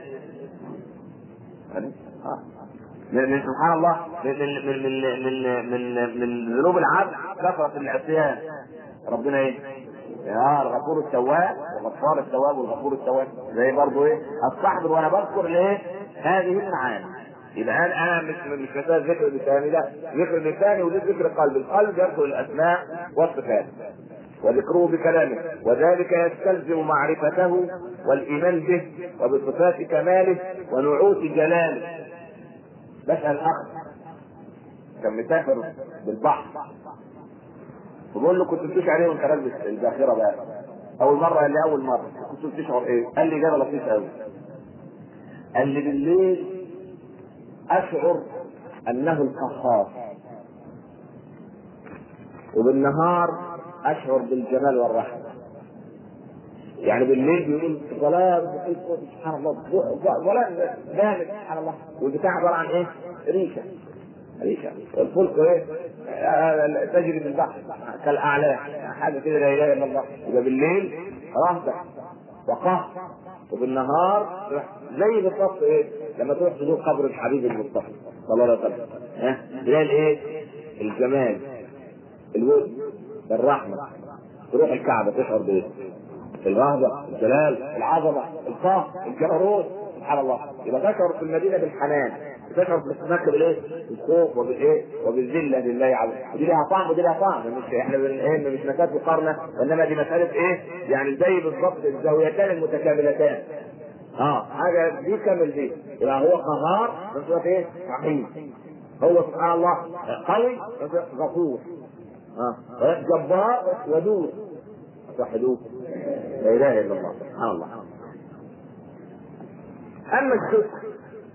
من من سبحان الله من من من من من من ذنوب العبد كثرة العصيان ربنا ايه؟ يا الغفور التواب والغفار التواب والغفور التواب زي برضه ايه؟ استحضر وانا بذكر الايه؟ هذه المعاني يبقى انا انا مش مش مسألة ذكر لساني لا ذكر لساني وده ذكر قلبي القلب يذكر الاسماء والصفات وذكره بكلامه وذلك يستلزم معرفته والايمان به وبصفات كماله ونعوت جلاله بسأل اخ كان مسافر بالبحر بقول له كنت بتشعر ايه وانت راكب الباخره بقى اول مره قال لي اول مره كنت بتشعر ايه قال لي اجابه لطيفه قوي قال لي بالليل اشعر انه القهار وبالنهار اشعر بالجمال والرحمه يعني بالليل بيقول ظلام سبحان الله ظلام جامد سبحان الله والبتاع عباره عن ايه؟ ريشه ريشه الفلك ايه؟ تجري في البحر كالاعلام حاجه كده لا اله الا الله يبقى بالليل رهبه وقهر وبالنهار زي بالظبط ايه لما تروح تزور قبر الحبيب المصطفى صلى الله عليه وسلم ها تلاقي الايه الجمال الود الرحمه تروح الكعبه تشعر بايه الرهبه الجلال العظمه القهر الجبروت سبحان الله يبقى تشعر في المدينه بالحنان تشعر في السماك بالايه؟ بالخوف وبالايه؟ وبالذله لله عز وجل ودي لها طعم ودي لها طعم مش احنا بن- ايه مش مساله مقارنه وانما دي مساله ايه؟ يعني زي بالضبط الزاويتان المتكاملتان اه حاجه دي كامل دي يبقى هو قهار في نفس الوقت ايه؟ رحيم هو سبحان الله قوي في نفس الوقت غفور اه جبار ودود وحدوه لا اله الا الله سبحان الله اما الشكر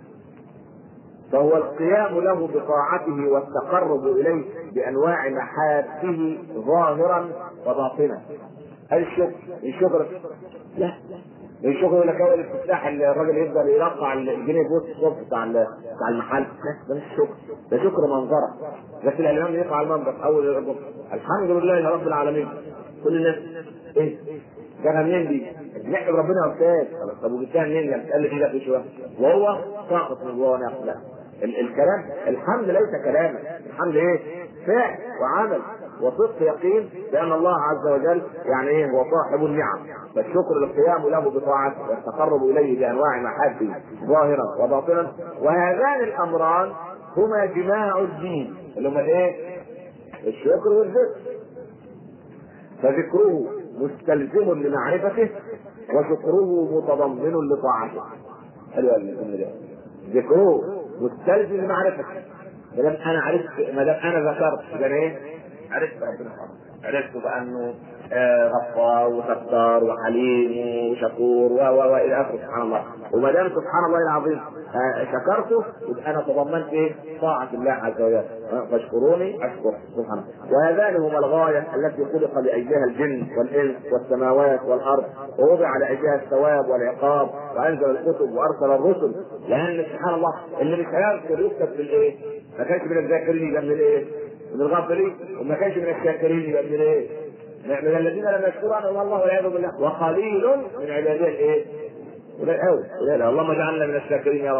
فهو القيام له بطاعته والتقرب اليه بانواع محابه ظاهرا وباطنا هل الشكر الشكر لا الشكر يقول لك اول الافتتاح الراجل يفضل يرقع الجنيه في وسط الصف بتاع ال- بتاع المحل لا ده مش شكر ده شكر منظره لكن الامام يقع المنبر اول يرقم الحمد لله رب العالمين كل الناس ايه جابها منين دي؟ نحمد ربنا يا استاذ خلاص طب وجبتها منين؟ يعني قال لي كده في شويه وهو ساقط من جوه نفسه لا ال- الكلام الحمد ليس كلاما الحمد ايه؟ فعل وعمل وصدق يقين بان الله عز وجل يعني ايه هو صاحب النعم فالشكر القيام له بطاعته والتقرب اليه بانواع محبه ظاهرا وباطنا وهذان الامران هما جماع الدين اللي هما ايه؟ الشكر والذكر فذكره مستلزم لمعرفته وشكره متضمن لطاعته حلو الجمله دي ذكره مستلزم لمعرفته ما دام انا عرفت ما دام انا ذكرت يبقى أنا ايه؟ عرفت ربنا عرفت بانه آه، غفار وستار وحليم وشكور و و والى اخره سبحان الله وما دام سبحان الله العظيم آه، شكرته يبقى انا تضمنت ايه؟ طاعه الله عز وجل آه، فاشكروني اشكر سبحان الله وهذان هما الغايه التي خلق لاجلها الجن والانس والسماوات والارض ووضع لاجلها الثواب والعقاب وانزل الكتب وارسل الرسل لان سبحان الله اللي مش هيذكر يكتب في الايه؟ ما كانش من الذاكرين يبقى من الايه؟ من الغافلين وما كانش من الشاكرين يبقى من الايه؟ من الذين لم يشكروا انعم الله والعياذ بالله وقليل من عباده الايه؟ قليل قوي قليل اللهم اجعلنا من الشاكرين يا رب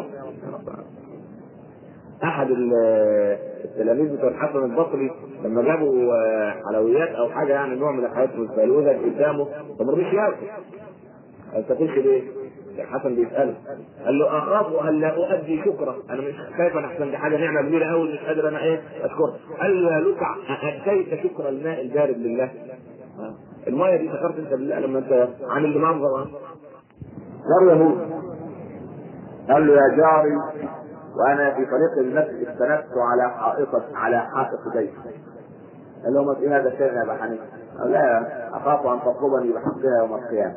احد ال- التلاميذ بتوع الحسن البصري لما جابوا آه، حلويات او حاجه يعني نوع من الحلويات الفلوذه قدامه فما رضيش ياكل قال تاكلش ليه؟ الحسن بيساله قال له اخاف ان لا اؤدي شكرا انا مش خايف انا احسن دي حاجه نعمه كبيره قوي مش قادر انا ايه اشكرها قال له يا لكع اديت شكر الماء البارد لله المايه دي شكرت انت بالله لما انت عامل لي منظر جار يهود قال له يا جاري وانا في طريق المسجد استندت على حائطة على حائط بيت قال له ما في هذا الشيء يا ابا حنيفه قال لا اخاف ان تطلبني بحقها يوم القيامه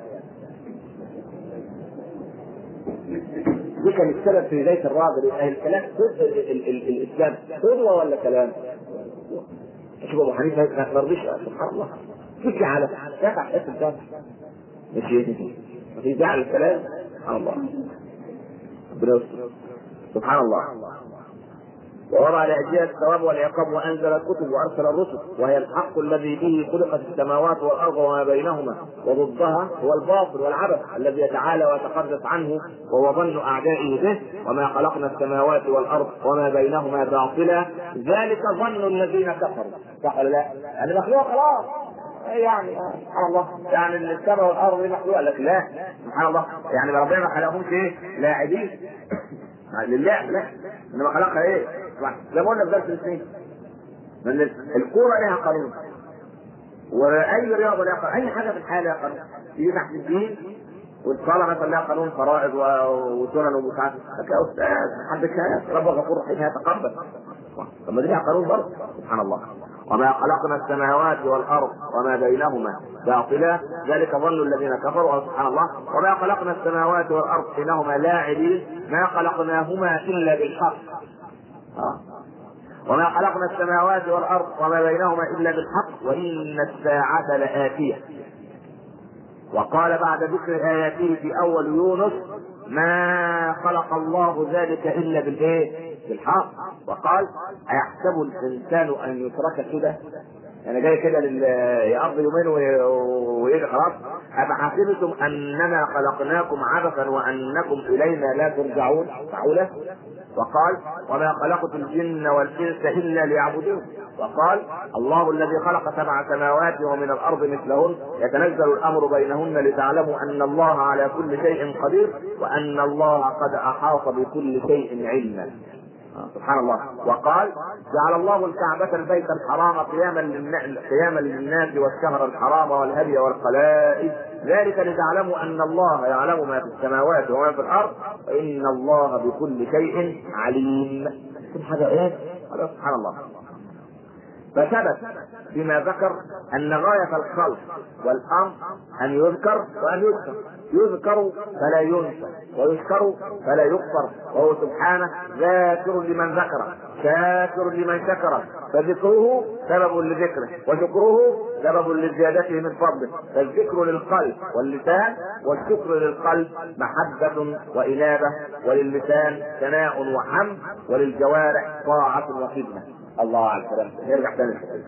دي كان السبب في بدايه الراجل الكلام ال- ال- ال- ال- الاسلام قدوه ولا كلام؟ شوف ابو حنيفه ما رضيش سبحان الله تيجي على دفع حس الدم ماشي في زعل الكلام سبحان الله ربنا يستر سبحان الله ووضع لأجلها الثواب والعقاب وأنزل الكتب وأرسل الرسل وهي الحق الذي به خلقت السماوات والأرض وما بينهما وضدها هو الباطل والعبث الذي يتعالى ويتقدس عنه وهو ظن أعدائه به وما خلقنا السماوات والأرض وما بينهما باطلا ذلك ظن الذين كفروا صح ولا لا؟ يعني مخلوق خلاص يعني سبحان الله يعني السماء والارض دي مخلوقه لك لا سبحان الله يعني ربنا ما خلقهمش ايه لاعبين لله لا انما خلقها ايه زي ما قلنا في درس الاثنين ان الكوره لها قانون واي رياضه لها قانون اي حاجه في الحياه لها قانون تيجي تحت الدين والصلاه مثلا لها قانون فرائض و- وسنن ومش عارف لك يا استاذ حدك رب غفور رحيم هيتقبل طب ما دي لها قانون برضه سبحان الله وما خلقنا السماوات والارض وما بينهما باطلا ذلك ظن الذين كفروا سبحان الله وما خلقنا السماوات والارض بينهما لاعبين ما خلقناهما الا بالحق آه. وما خلقنا السماوات والارض وما بينهما الا بالحق وان الساعه لاتيه وقال بعد ذكر اياته في اول يونس ما خلق الله ذلك الا بالايه؟ بالحق وقال ايحسب الانسان ان يترك سدى انا جاي كده لل... يقضي يومين وي- ويجي خلاص افحسبتم انما خلقناكم عبثا وانكم الينا لا ترجعون معقوله وقال وما خلقت الجن والانس الا ليعبدون وقال الله الذي خلق سبع سماوات ومن الارض مثلهن يتنزل الامر بينهن لتعلموا ان الله على كل شيء قدير وان الله قد احاط بكل شيء علما آه، سبحان الله وقال جعل الله الكعبة البيت الحرام قياما للن- قياما للناس والشهر الحرام والهدي والقلائد ذلك لتعلموا ان الله يعلم ما في السماوات وما في الارض وان الله بكل شيء عليم حاجه ايه؟ هذا سبحان الله فثبت فيما ذكر ان غايه الخلق والامر ان يذكر وان يذكر يذكر فلا ينسى ويذكر فلا يكفر وهو سبحانه ذاكر لمن ذكره شاكر لمن شكره فذكره سبب لذكره وشكره سبب لزيادته من فضله فالذكر للقلب واللسان والشكر للقلب محبة وإنابة وللسان ثناء وحمد وللجوارح طاعة وخدمة الله على الكلام نرجع تاني للحديث.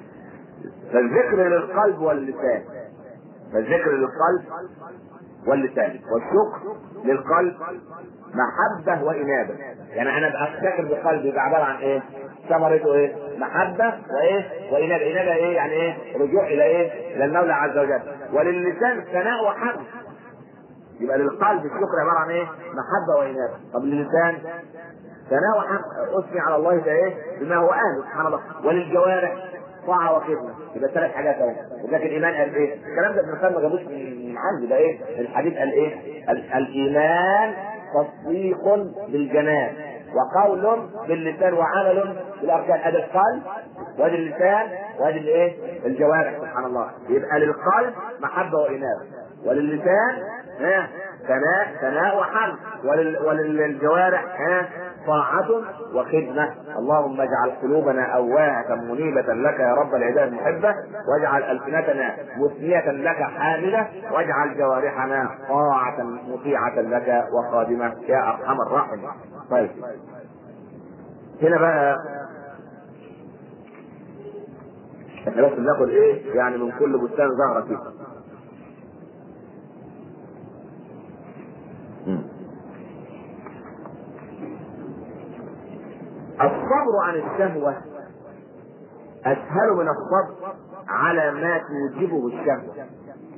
فالذكر للقلب واللسان فالذكر للقلب واللسان والشكر للقلب محبة وإنابة يعني أنا أفتكر بقلبي ده عبارة عن إيه؟ ثمرته إيه؟ محبة وإيه؟ وإنابة إنابة إيه؟ يعني إيه؟ رجوع إلى إيه؟ إلى المولى عز وجل وللسان ثناء وحمد يبقى للقلب الشكر عبارة عن إيه؟ محبة وإنابة طب للسان ثناء وحمد أثني على الله بإيه؟ بما هو أهله سبحان الله وللجوارح طاعة وخدمة يبقى ثلاث حاجات اهو ولكن الإيمان قال إيه؟ الكلام ده ابن القيم ما جابوش من عندي ده إيه؟ الحديث قال إيه؟ ال- الإيمان تصديق بالجنان وقول باللسان وعمل بالاركان ادي القلب وادي اللسان وادي الايه؟ الجوارح سبحان الله يبقى للقلب محبه وانابه وللسان ها ثناء ثناء وحمد ولل وللجوارح ها طاعة وخدمة اللهم اجعل قلوبنا أواهة منيبة لك يا رب العباد محبة واجعل ألسنتنا مثنية لك حامدة واجعل جوارحنا طاعة مطيعة لك وخادمة يا أرحم الراحمين طيب هنا بقى احنا بس بناخد ايه يعني من كل بستان زهرة فيه الصبر عن الشهوة أسهل من الصبر على ما توجبه الشهوة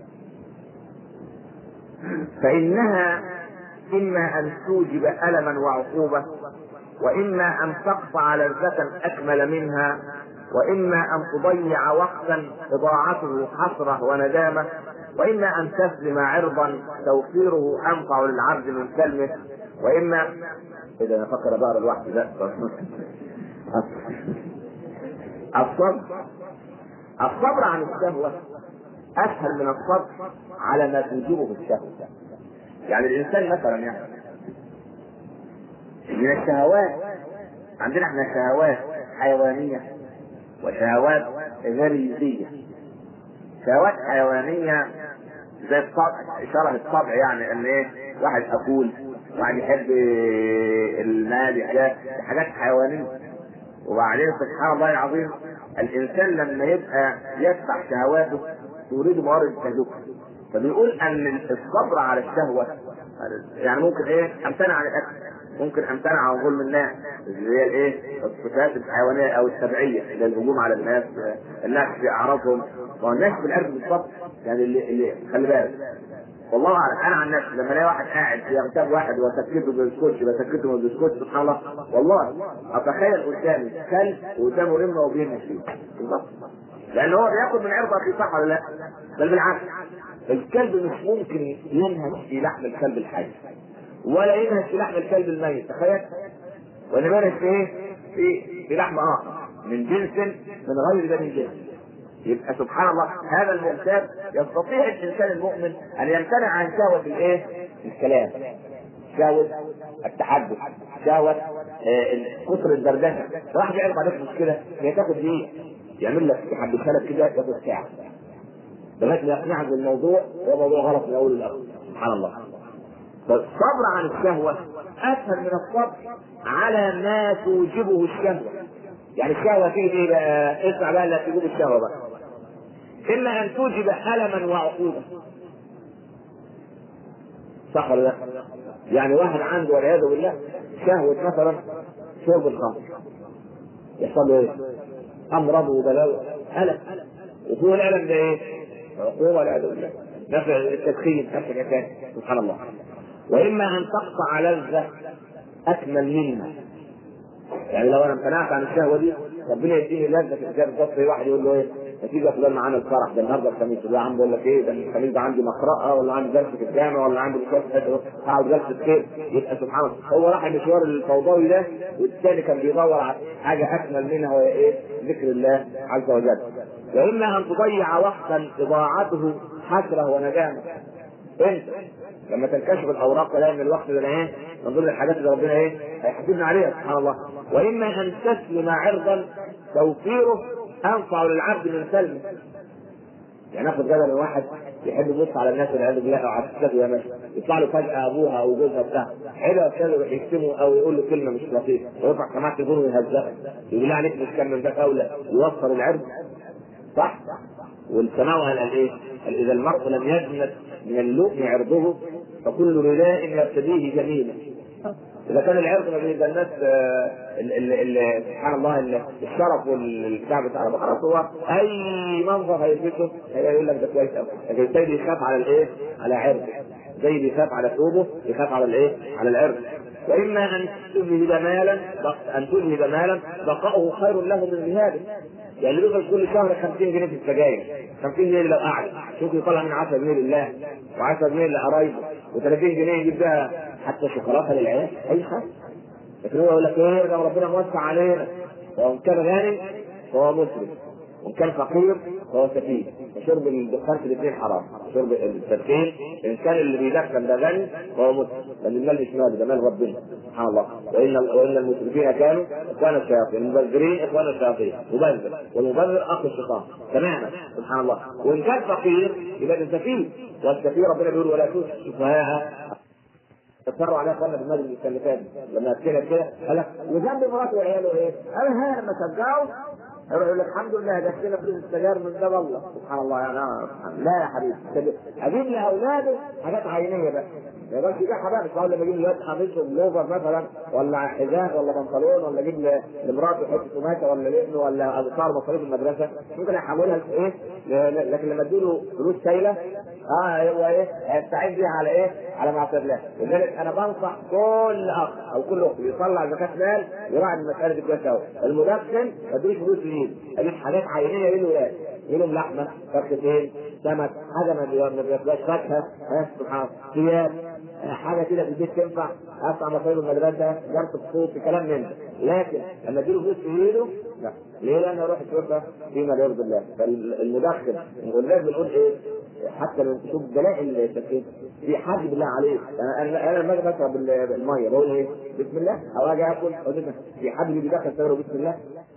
فإنها إما أن توجب ألما وعقوبة وإما أن تقطع لذة أكمل منها وإما أن تضيع وقتا إضاعته حسرة وندامة وإما أن تسلم عرضا توفيره أنفع للعبد من كلمه وإما إذا أنا فكر بقرا لوحدي لا الصبر الصبر عن الشهوة أسهل من الصبر على ما توجبه الشهوة يعني الإنسان مثلا يعني من الشهوات عندنا احنا شهوات حيوانية وشهوات غريزية شهوات حيوانية زي الطبع شبه الطبع يعني ان ايه واحد اكول واحد يحب المال حاجات حاجات حيوانية وبعدين سبحان الله العظيم الانسان لما يبقى يدفع شهواته تريد موارد التذكر فبيقول ان الصبر على الشهوة يعني ممكن ايه امتنع عن الاكل ممكن امتنع عن ظلم الناس اللي هي الايه الصفات الحيوانيه او السبعيه اللي الهجوم على الناس الناس في اعراضهم والناس في الارض بالضبط يعني اللي, اللي خلي بالك والله اعلم انا عن نفسي لما الاقي واحد قاعد يغتاب واحد واسكته بالسكوتش بسكته بالسكوتش سبحان الله والله اتخيل قدامي كلب وقدامه رمه وبيرمي فيه بالضبط لان هو بياكل من عرض اخيه صح ولا لا؟ بل بالعكس الكلب مش ممكن ينهش في لحم الكلب الحي ولا ينهش في لحم الكلب الميت تخيل وانما ينهش في ايه؟ في في لحم اخر من جنس من غير ذات جنس يبقى سبحان الله هذا المغتاب يستطيع الانسان المؤمن ان يمتنع عن شهوه الايه؟ الكلام شهوه التحدث شهوه آه كثر الدردشه واحد يعرف عليك مشكله هي تاخد دقيقه يعمل لك يحدثها لك كده ياخد ساعه لغايه ما يقنعك بالموضوع هو موضوع غلط من اول لاخر سبحان الله فالصبر عن الشهوة أسهل من الصبر على ما توجبه الشهوة يعني الشهوه تيجي ايه بقى؟ اسمع بقى اللي تجيب الشهوه بقى اما ان توجب الما وعقوبه صح ولا لا؟ يعني واحد عنده والعياذ بالله شهوه مثلا شرب الخمر يحصل له ايه؟ امراض وبلاوي الم وفوق الالم ده ايه؟ عقوبه والعياذ بالله نفع التدخين نفع الحكايه سبحان الله واما ان تقطع لذه اكمل منها يعني لو انا امتنعت عن الشهوه دي ربنا يديني لذه في الكتاب الصفي واحد يقول له ايه نتيجة فلان معانا الفرح ده النهارده الخميس يا عم بقول لك ايه ده الخميس ده عندي مقرأة ولا عندي درس في الجامع ولا عندي مشوار في حته هقعد جلسة خير يبقى سبحان الله هو راح المشوار الفوضوي ده والثاني كان بيدور على حاجة أكمل منها وهي ايه؟ ذكر الله عز وجل. وإما أن تضيع وقتا إضاعته حسرة وندامة. أنت لما تنكشف الأوراق تلاقي إن الوقت ده ايه؟ من ضمن الحاجات اللي ربنا ايه؟ هيحاسبنا عليها سبحان الله. وإما أن تسلم عرضا توفيره انفع للعبد من سلمه يعني ناخد جدل واحد يحب يبص على الناس والعياذ بالله او على الستات يا ماشي يطلع له فجاه ابوها او جوزها بتاع حلو يا استاذ يروح يشتمه او يقول له كلمه مش لطيفه ويرفع سماعه التليفون ويهزقه يقول عليك مش كان من ذاك اولى يوفر العرض صح والسماء قال ايه؟ قال اذا المرء لم يجمد من اللؤم عرضه فكل رداء يرتديه جميلا اذا كان العرض ما بين الناس سبحان الله الشرف والبتاع بتاع خلاص هو اي منظر هيلبسه هيقول لك ده كويس قوي لكن زي بيخاف على الايه؟ على عرضه زي بيخاف على ثوبه يخاف على الايه؟ على العرض واما ان تذهب مالا ان تذهب مالا بقاؤه خير له من ذهابه يعني بيدخل كل شهر 50 جنيه في السجاير 50 جنيه لو قعد شوف يطلع من 10 جنيه لله و10 جنيه لقرايبه و30 جنيه يجيب بها حتى شوكولاته للعيال اي حاجه لكن هو يقول لك ايه ده ربنا موسع علينا وان كان غني فهو مسلم وان كان فقير فهو سفيه وشرب الدخان في الاثنين حرام شرب التدخين ان كان اللي بيدخن ده غني فهو مسلم لان المال مش مال ده مال ربنا سبحان الله وان وان المسرفين كانوا اخوان الشياطين المبذرين اخوان الشياطين مبذر والمبذر اخو الشيطان تماما سبحان الله وان كان فقير يبقى ده سفيه والسفيه ربنا بيقول ولا تؤتوا السفهاء اصروا عليها اخوانا في المجلس اللي فات لما اتكلم كده قال لك وذنب مراته وعياله ايه؟ قال ها لما شجعوا يروح يقول لك الحمد لله دخلنا فلوس السجاير من ده والله سبحان الله يعني لا يا حبيبي اجيب لاولاده حاجات عينيه بقى ما يقدرش يبيعها بقى مش هقول لما اجيب لواد حبيبته بلوفر مثلا ولا حذاء ولا بنطلون ولا اجيب لمراته حته قماشه ولا لابنه ولا ادفع مصاريف المدرسه ممكن احولها لايه؟ لكن لما اديله فلوس سايله اه هو ايه؟ هيستعين بيها على ايه؟ على معصيه الله لذلك انا بنصح كل اخ او كل اخت بيطلع زكاه مال يراعي المساله دي كويس قوي المدخن ما اديش فلوس ليه؟ اجيب حاجات عينيه للولاد منهم لحمه فرختين سمك حاجه ما بياكلهاش فاكهه ها سبحان الله ثياب حاجه كده في البيت تنفع ادفع مصاريف المدرسه جنب الصوت كلام من ده لكن لما اديله فلوس في ايده لا ليه؟ لان اروح الشرطه فيما لا يرضي الله فالمدخن والناس بنقول ايه؟ حتى لو تشوف دلائل التدخين في حد بالله عليك انا انا لما اجي بشرب الميه بقول ايه؟ بسم الله او اجي اكل في حد بيدخل سياره بسم الله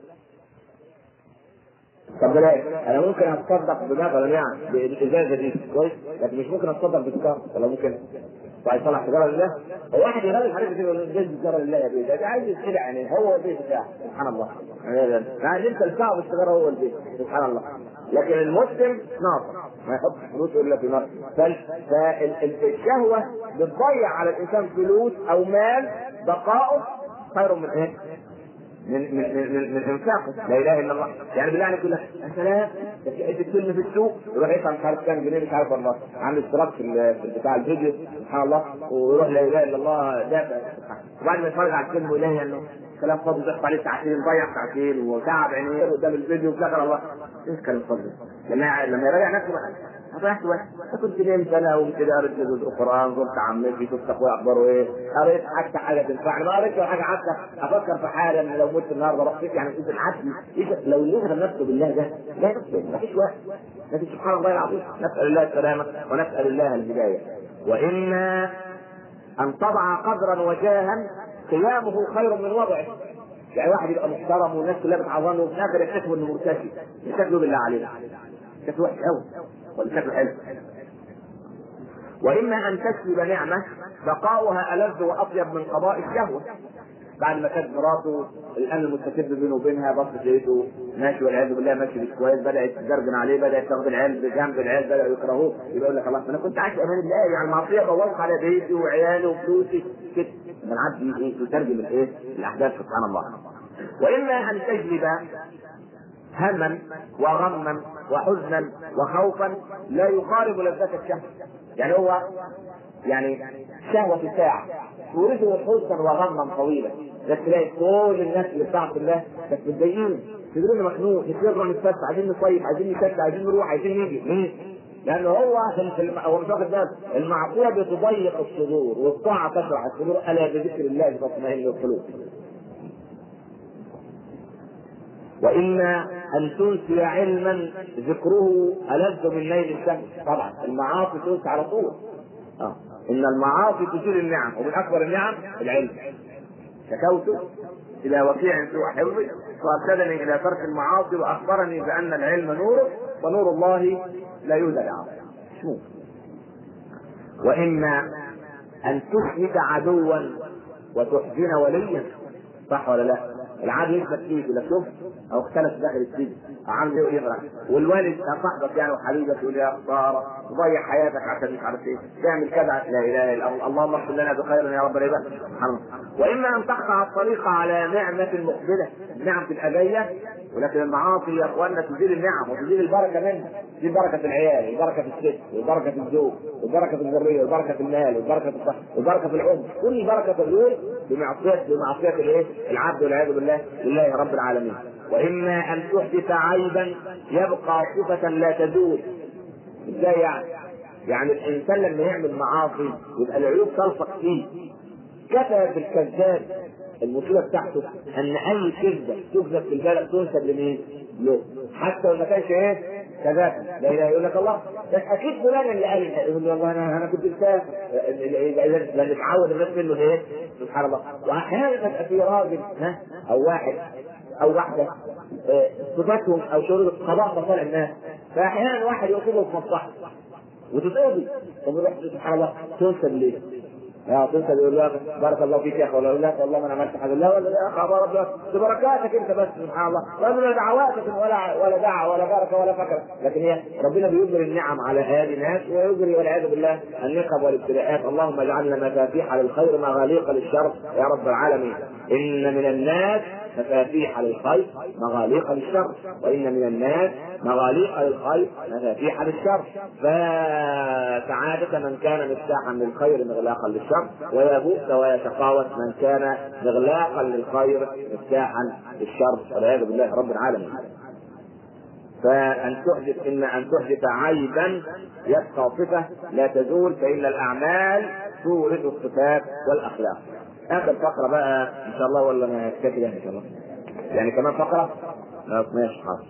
طب بلاش انا ممكن اتصدق بمثلا يعني بالازازه دي كويس لكن مش ممكن اتصدق بسكر ولا ممكن طيب صلح سيجاره لله هو واحد يغلي حاجه كده يقول ازازه سيجاره لله يا بيه ده عايز يتخدع يعني هو البيت بتاعه سبحان الله يعني انت الكعب السيجاره هو البيت سبحان الله لكن المسلم ناصر ما يحطش فلوس الا في نار فالشهوه بتضيع على الانسان فلوس او مال بقاؤه خير من ايه؟ من من من, من انفاقه لا اله الا الله يعني بالله عليك يقول لك يا سلام ده في حته فيلم في السوق يروح يدفع مش عارف كام جنيه مش عارف والله عامل اشتراك في بتاع الفيديو سبحان الله ويروح لا اله الا الله دافع وبعد ما يتفرج على الفيلم يقول انه كلام فاضي ضحك عليه ساعتين ضيع ساعتين وتعب عينيه قدام الفيديو وشغل الله ايش كلام فاضي لما لما يراجع نفسه بقى ضيعت وقت كنت نمت انا وقمت قريت جزء القران زرت عمتي شفت اخويا اخباره ايه قريت حتى حاجه تنفعني ما قريتش حاجه حتى افكر في حاجه ان لو مت النهارده رحت يعني انت العدل لو يشغل نفسه بالله ده لا يقصد ما فيش وقت لكن سبحان الله العظيم نسال الله السلامه ونسال الله الهدايه واما ان تضع قدرا وجاها قيامه خير من وضعه يعني واحد يبقى محترم والناس كلها بتعظمه وفي الاخر يحسبه انه مرتشي شكله بالله عليه شكله وحش قوي ولا شكله حلو واما ان تكسب نعمه بقاؤها الذ واطيب من قضاء الشهوه بعد ما كانت مراته الان المستتب بينه وبينها بصت لقيته ماشي والعياذ بالله ماشي مش كويس بدات تزرجن عليه بدات تاخد العيال بجنب العيال بداوا يكرهوه يبقى يقول لك خلاص انا كنت عايش امان الله يعني المعصيه بوظت على بيتي وعيالي وفلوسي كده من عاد يترجم الايه؟ الاحداث سبحان الله واما ان تجلب هما وغما وحزنا وخوفا لا يقارب لذة الشهوة يعني هو يعني شهوة ساعة تورثه حزنا وغما طويلا بس تلاقي كل الناس اللي بتعصي الله بس متضايقين تدرون مخنوق يصير نتفتح عايزين نصيف عايزين نشتغل عايزين نروح عايزين نيجي ليه؟ لأنه هو عشان في الم... هو مش واخد باله المعصية بتضيق الصدور والطاعة تشرح الصدور ألا بذكر الله تطمئن القلوب وإما أن تنسي علما ذكره ألذ من نيل الشمس طبعا المعاصي تنسى على طول آه. إن المعاصي تزيل النعم ومن أكبر النعم العلم شكوت إلى وكيع سوء حفظي وأرشدني إلى ترك المعاصي وأخبرني بأن العلم نور ونور الله لا يوجد عاصي شو وإما أن تشهد عدوا وتحزن وليا صح ولا لا؟ العادي يثبت فيه يقول لك شوف او اختلف داخل السجن عامل ايه ويغرق والوالد صاحبك يعني وحبيبك يقول يا خساره تضيع حياتك عشان مش عارف ايه تعمل كذا لا اله الا الله اللهم اغفر لنا بخير يا رب العباد سبحان الله واما ان تقطع الطريق على نعمه مقبله نعمه الابيه ولكن المعاصي يا اخواننا تزيل النعم وتزيل البركه منها تزيل بركه العيال وبركه الست وبركه الزوج وبركه الذريه وبركه المال وبركه الصحه وبركه العمر كل بركه تزول بمعصيه بمعصيه الايه؟ العبد والعياذ بالله لله رب العالمين واما ان تحدث عيبا يبقى صفه لا تزول ازاي يعني؟ يعني الانسان لما يعمل معاصي يبقى العيوب تلصق فيه كفى بالكذاب المصيبه بتاعته ان اي كذبه تكذب في البلد تنسب لمين؟ له حتى لو ما كانش ايه؟ كذاب لا اله يقول لك الله بس اكيد فلان اللي قال يقول له والله انا انا كنت مسافر لان اتعود الناس منه ايه؟ سبحان الله واحيانا تبقى في راجل ها او واحد او واحده صفاتهم او شروط قضاء مصالح الناس فاحيانا واحد يقصده في مصلحته وتتقضي طب يروح سبحان الله تنسب ليه؟ يا تنسى يقول لك بارك الله فيك يا اخي ولا لا والله ما انا عملت حاجه لا ولا يا اخي بارك الله بركاتك انت بس سبحان الله ولا دعواتك ولا ولا دعوه ولا بركه ولا فكره لكن هي ربنا بيجري النعم على هذه الناس ويجري والعياذ بالله النقب والابتلاءات اللهم اجعلنا مفاتيح للخير مغاليق للشر يا رب العالمين ان من الناس مفاتيح للخير مغاليق للشر وان من الناس مغاليق للخير مفاتيح للشر فسعادة من كان مفتاحا للخير مغلاقا للشر ويبوس ويتقاوس من كان مغلاقا للخير مفتاحا للشر والعياذ بالله رب العالمين فأن تحدث إما أن تحدث عيبا يبقى صفة لا تزول فإن الأعمال تورث الصفات والأخلاق. آخر فقرة بقى إن شاء الله ولا ما يكتفي إن شاء الله. يعني كمان فقرة؟ ماشي حاضر.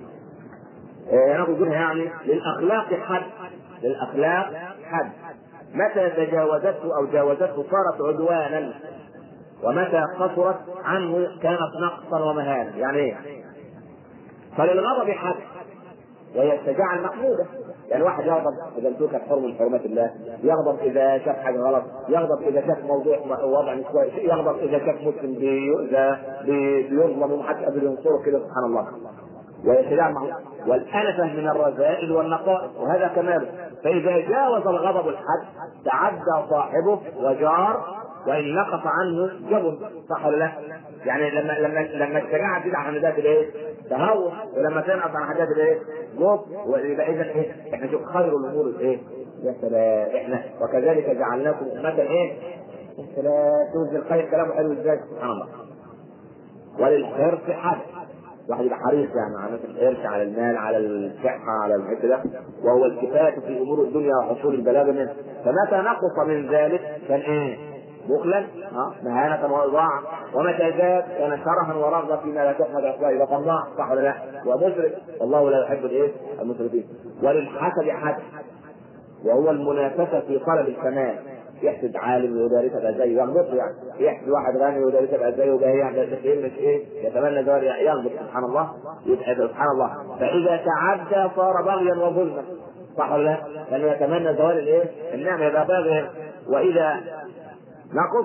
ناخذ يعني للأخلاق حد للأخلاق حد متى تجاوزته أو جاوزته صارت عدوانا ومتى قصرت عنه كانت نقصا ومهانة يعني إيه؟ فللغضب حد وهي الشجاعة المحمودة يعني واحد يغضب اذا انتهكت حرم من حرمات الله يغضب اذا شاف حاجه غلط يغضب اذا شاف موضوع وضع مش كويس يغضب اذا شاف مسلم بيؤذى بيظلم ومحدش قادر ينصره كده سبحان الله ويتدعى والأنفة من الرذائل والنقائص وهذا كماله فإذا جاوز الغضب الحد تعدى صاحبه وجار وإن نقص عنه جبن صح ولا لا؟ يعني لما لما لما الشجاعة تزيد عن ذات الايه؟ تهور ولما تنقص عن ذات الايه؟ جب ويبقى إذا إيه؟ إحنا شوف خير الأمور الايه؟ يا سلام إحنا وكذلك جعلناكم أمة إيه؟ يا سلام توزن الخير كلامه حلو إزاي؟ سبحان الله وللحرص حد الواحد يبقى حريص يعني على الحرص على المال على الصحة على الحته ده وهو الكفاية في أمور الدنيا وحصول البلاغ منه فمتى نقص من ذلك كان إيه؟ بخلا ها مهانة وإضاعة ومتى زاد كان شرها ورغبة فيما لا تحمد أخلاقه يبقى طماع صح ولا لا؟ ومسرف والله لا يحب الإيه؟ المسرفين وللحسد حد وهو المنافسة في طلب الكمال يحسد عالم ويدارس ابقى زيه يغلط يعني يحسد واحد غني ويدارس ابقى زيه وباهي يعني مش ايه يتمنى زوال يغلط سبحان الله يبقى سبحان الله فاذا تعدى صار بغيا وظلما صح ولا لا؟ لانه يتمنى زوال الايه؟ النعمه يبقى باغي واذا نقص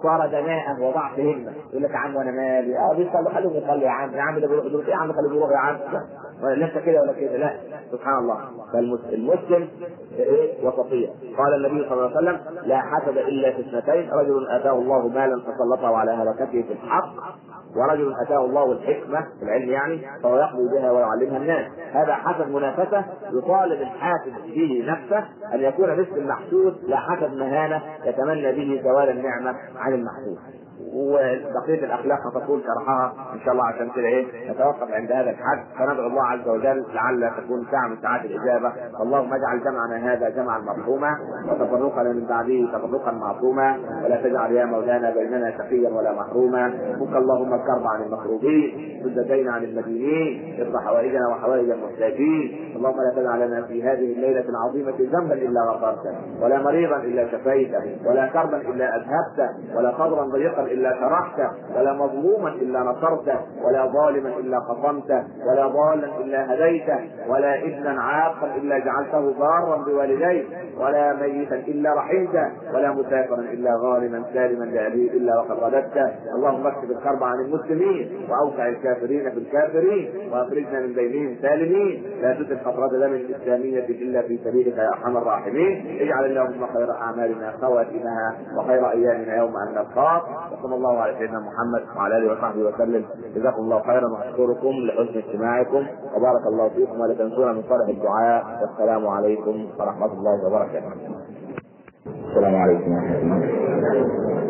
صار دناءة وضعف همة يقول لك يا عم وانا مالي اه بيصلي خليهم يصلي يا عم يا عم ده بيروح دول يا عم خليهم يروحوا يا عم لا انت كده ولا كده لا سبحان الله فالمسلم ايه وسطية قال النبي صلى الله عليه وسلم لا حسد الا في اثنتين رجل اتاه الله مالا فسلطه على هلكته في الحق ورجل اتاه الله الحكمه العلم يعني فهو يقضي بها ويعلمها الناس هذا حسد منافسه يطالب الحاسد به نفسه ان يكون مثل المحسود لا حسد مهانه يتمنى به زوال النعمه عن المحسود وبقيه الاخلاق ستكون شرحها ان شاء الله عشان كده ايه نتوقف عند هذا الحد فندعو الله عز وجل لعل تكون ساعه من ساعات الاجابه اللهم اجعل جمعنا هذا جمعا مرحوما وتفرقنا من بعده تفرقا معصوما ولا تجعل يا مولانا بيننا شقيا ولا محروما فك اللهم الكرب عن المكروبين سد الدين عن المدينين ارض حوائجنا وحوائج المحتاجين اللهم لا تدع لنا في هذه الليله العظيمه ذنبا الا غفرته ولا مريضا الا شفيته ولا كربا الا اذهبته ولا قبرا ضيقا الا شرحته ولا مظلوما الا نصرته ولا ظالما الا قصمته ولا ضالا الا هديته ولا ابنا عاقا الا جعلته ضارا بوالديه ولا ميتا الا رحمته ولا مسافرا الا غانما سالما لابيه الا وقد رددته اللهم اكشف الكرب عن المسلمين واوسع الكافرين في الكافرين واخرجنا من بينهم سالمين لا تزل خطرة دم الاسلامية الا في سبيلك يا ارحم الراحمين اجعل اللهم خير اعمالنا خواتمها وخير ايامنا يوم ان نلقاك وصلى الله على سيدنا محمد وعلى اله وصحبه وسلم جزاكم الله خيرا واشكركم لحسن استماعكم وبارك الله فيكم ولا تنسونا من صالح الدعاء والسلام عليكم ورحمه الله وبركاته. السلام عليكم ورحمه الله.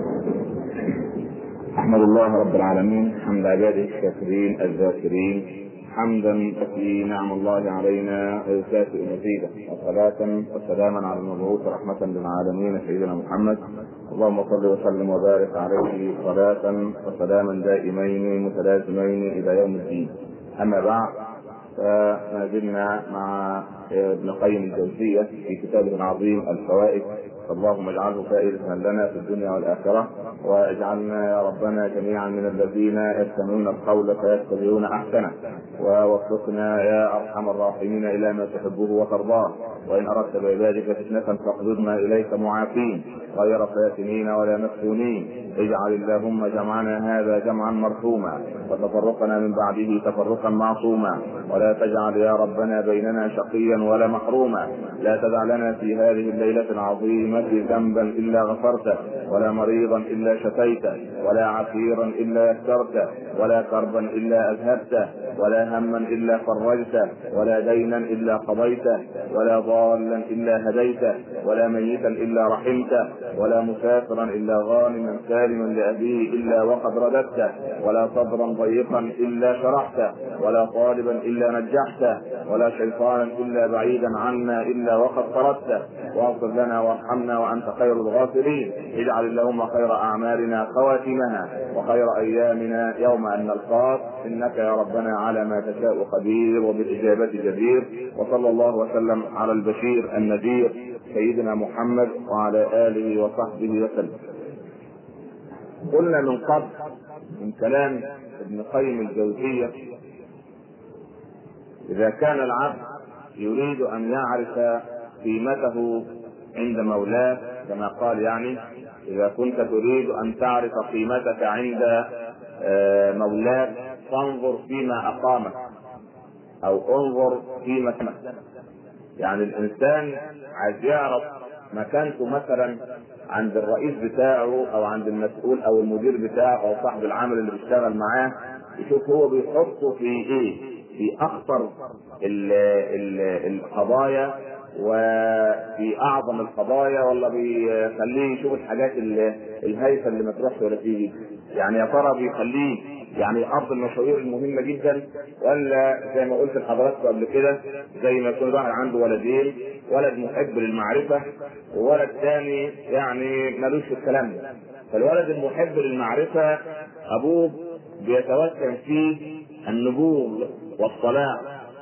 احمد الله رب العالمين حمد عباده الشاكرين الذاكرين حمدا تكفي نعم الله علينا ويكافئ مزيدا وصلاة وسلاما على المبعوث رحمة للعالمين سيدنا محمد اللهم صل وسلم وبارك عليه صلاة وسلاما دائمين متلازمين إلى يوم الدين أما بعد فما زلنا مع ابن قيم الجوزية في كتابه العظيم الفوائد اللهم اجعله فائدة لنا في الدنيا والآخرة واجعلنا يا ربنا جميعا من الذين يستمعون القول فيتبعون أحسنه ووفقنا يا أرحم الراحمين إلى ما تحبه وترضاه وإن أردت بعبادك فتنة فاقبضنا إليك معافين غير فاتنين ولا مفتونين اجعل اللهم جمعنا هذا جمعا مرحوما وتفرقنا من بعده تفرقا معصوما ولا تجعل يا ربنا بيننا شقيا ولا محروما لا تدع لنا في هذه الليلة العظيمة ذنبا إلا غفرته ولا مريضا إلا شفيته ولا عسيرا إلا يسرته ولا كربا إلا أذهبته ولا هما إلا فرجته ولا دينا إلا قضيته ولا ضالا إلا هديته ولا ميتا إلا رحمته ولا مسافرا إلا غانما سالما لأبيه إلا وقد رددته ولا صدرا ضيقا إلا شرحته ولا طالبا إلا نجحته ولا شيطانا إلا بعيدا عنا إلا وقد طردته واغفر لنا وارحمنا وأنت خير الغافرين اجعل اللهم خير أعمالنا خواتمها وخير أيامنا يوم أن نلقاك إنك يا ربنا على ما تشاء قدير وبالإجابة جدير وصلى الله وسلم على البشير النذير سيدنا محمد وعلى آله وصحبه وسلم قلنا من قبل من كلام ابن قيم الجوزية إذا كان العبد يريد أن يعرف قيمته عند مولاه كما قال يعني إذا كنت تريد أن تعرف قيمتك عند مولاك فانظر فيما أقامك أو انظر في مكانك يعني الإنسان عايز يعرف مكانته مثلا عند الرئيس بتاعه او عند المسؤول او المدير بتاعه او صاحب العمل اللي بيشتغل معاه يشوف هو بيحطه في ايه في اخطر ال ال القضايا وفي اعظم القضايا ولا بيخليه يشوف الحاجات الهايفه اللي ما تروحش ولا تيجي يعني يا ترى بيخليه يعني ارض المشاوير المهمه جدا ولا زي ما قلت لحضراتكم قبل كده زي ما يكون واحد عنده ولدين ولد محب للمعرفه وولد ثاني يعني ملوش في الكلام ده فالولد المحب للمعرفه ابوه بيتوسم فيه النبوغ والصلاح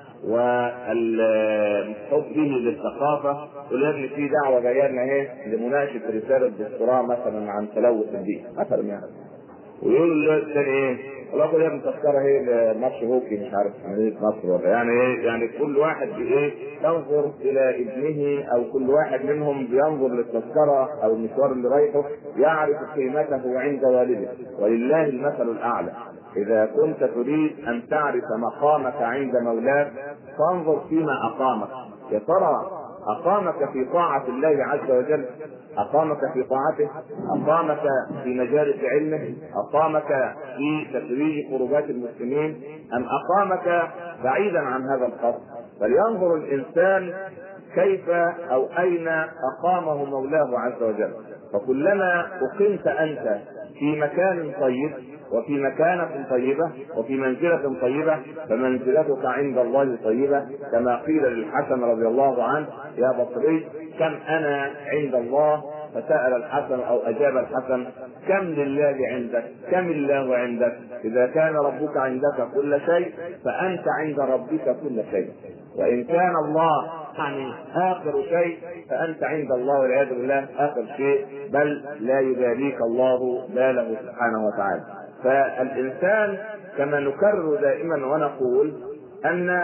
والحب به للثقافه يقول يا ابني في دعوه جايه لنا اهي لمناقشه رساله دكتوراه مثلا عن تلوث البيئه مثلا يعني ويقول له الثاني ايه؟ والله خد يا ابني تذكره ايه ماتش هوكي مش عارف مدينه نصر ولا يعني ايه يعني كل واحد بايه ينظر الى ابنه او كل واحد منهم بينظر للتذكره او المشوار اللي رايحه يعرف قيمته عند والده ولله المثل الاعلى إذا كنت تريد أن تعرف مقامك عند مولاك فانظر فيما أقامك يا ترى أقامك في طاعة الله عز وجل أقامك في طاعته أقامك في مجالس علمه أقامك في تفريج كربات المسلمين أم أقامك بعيدا عن هذا الخط فلينظر الإنسان كيف أو أين أقامه مولاه عز وجل فكلما أقمت أنت في مكان طيب وفي مكانة طيبة وفي منزلة طيبة فمنزلتك عند الله طيبة كما قيل للحسن رضي الله عنه يا بصري كم أنا عند الله فسأل الحسن أو أجاب الحسن كم لله عندك كم الله عندك إذا كان ربك عندك كل شيء فأنت عند ربك كل شيء وإن كان الله يعني آخر شيء فأنت عند الله والعياذ بالله آخر شيء بل لا يباليك الله باله سبحانه وتعالى فالإنسان كما نكرر دائما ونقول أن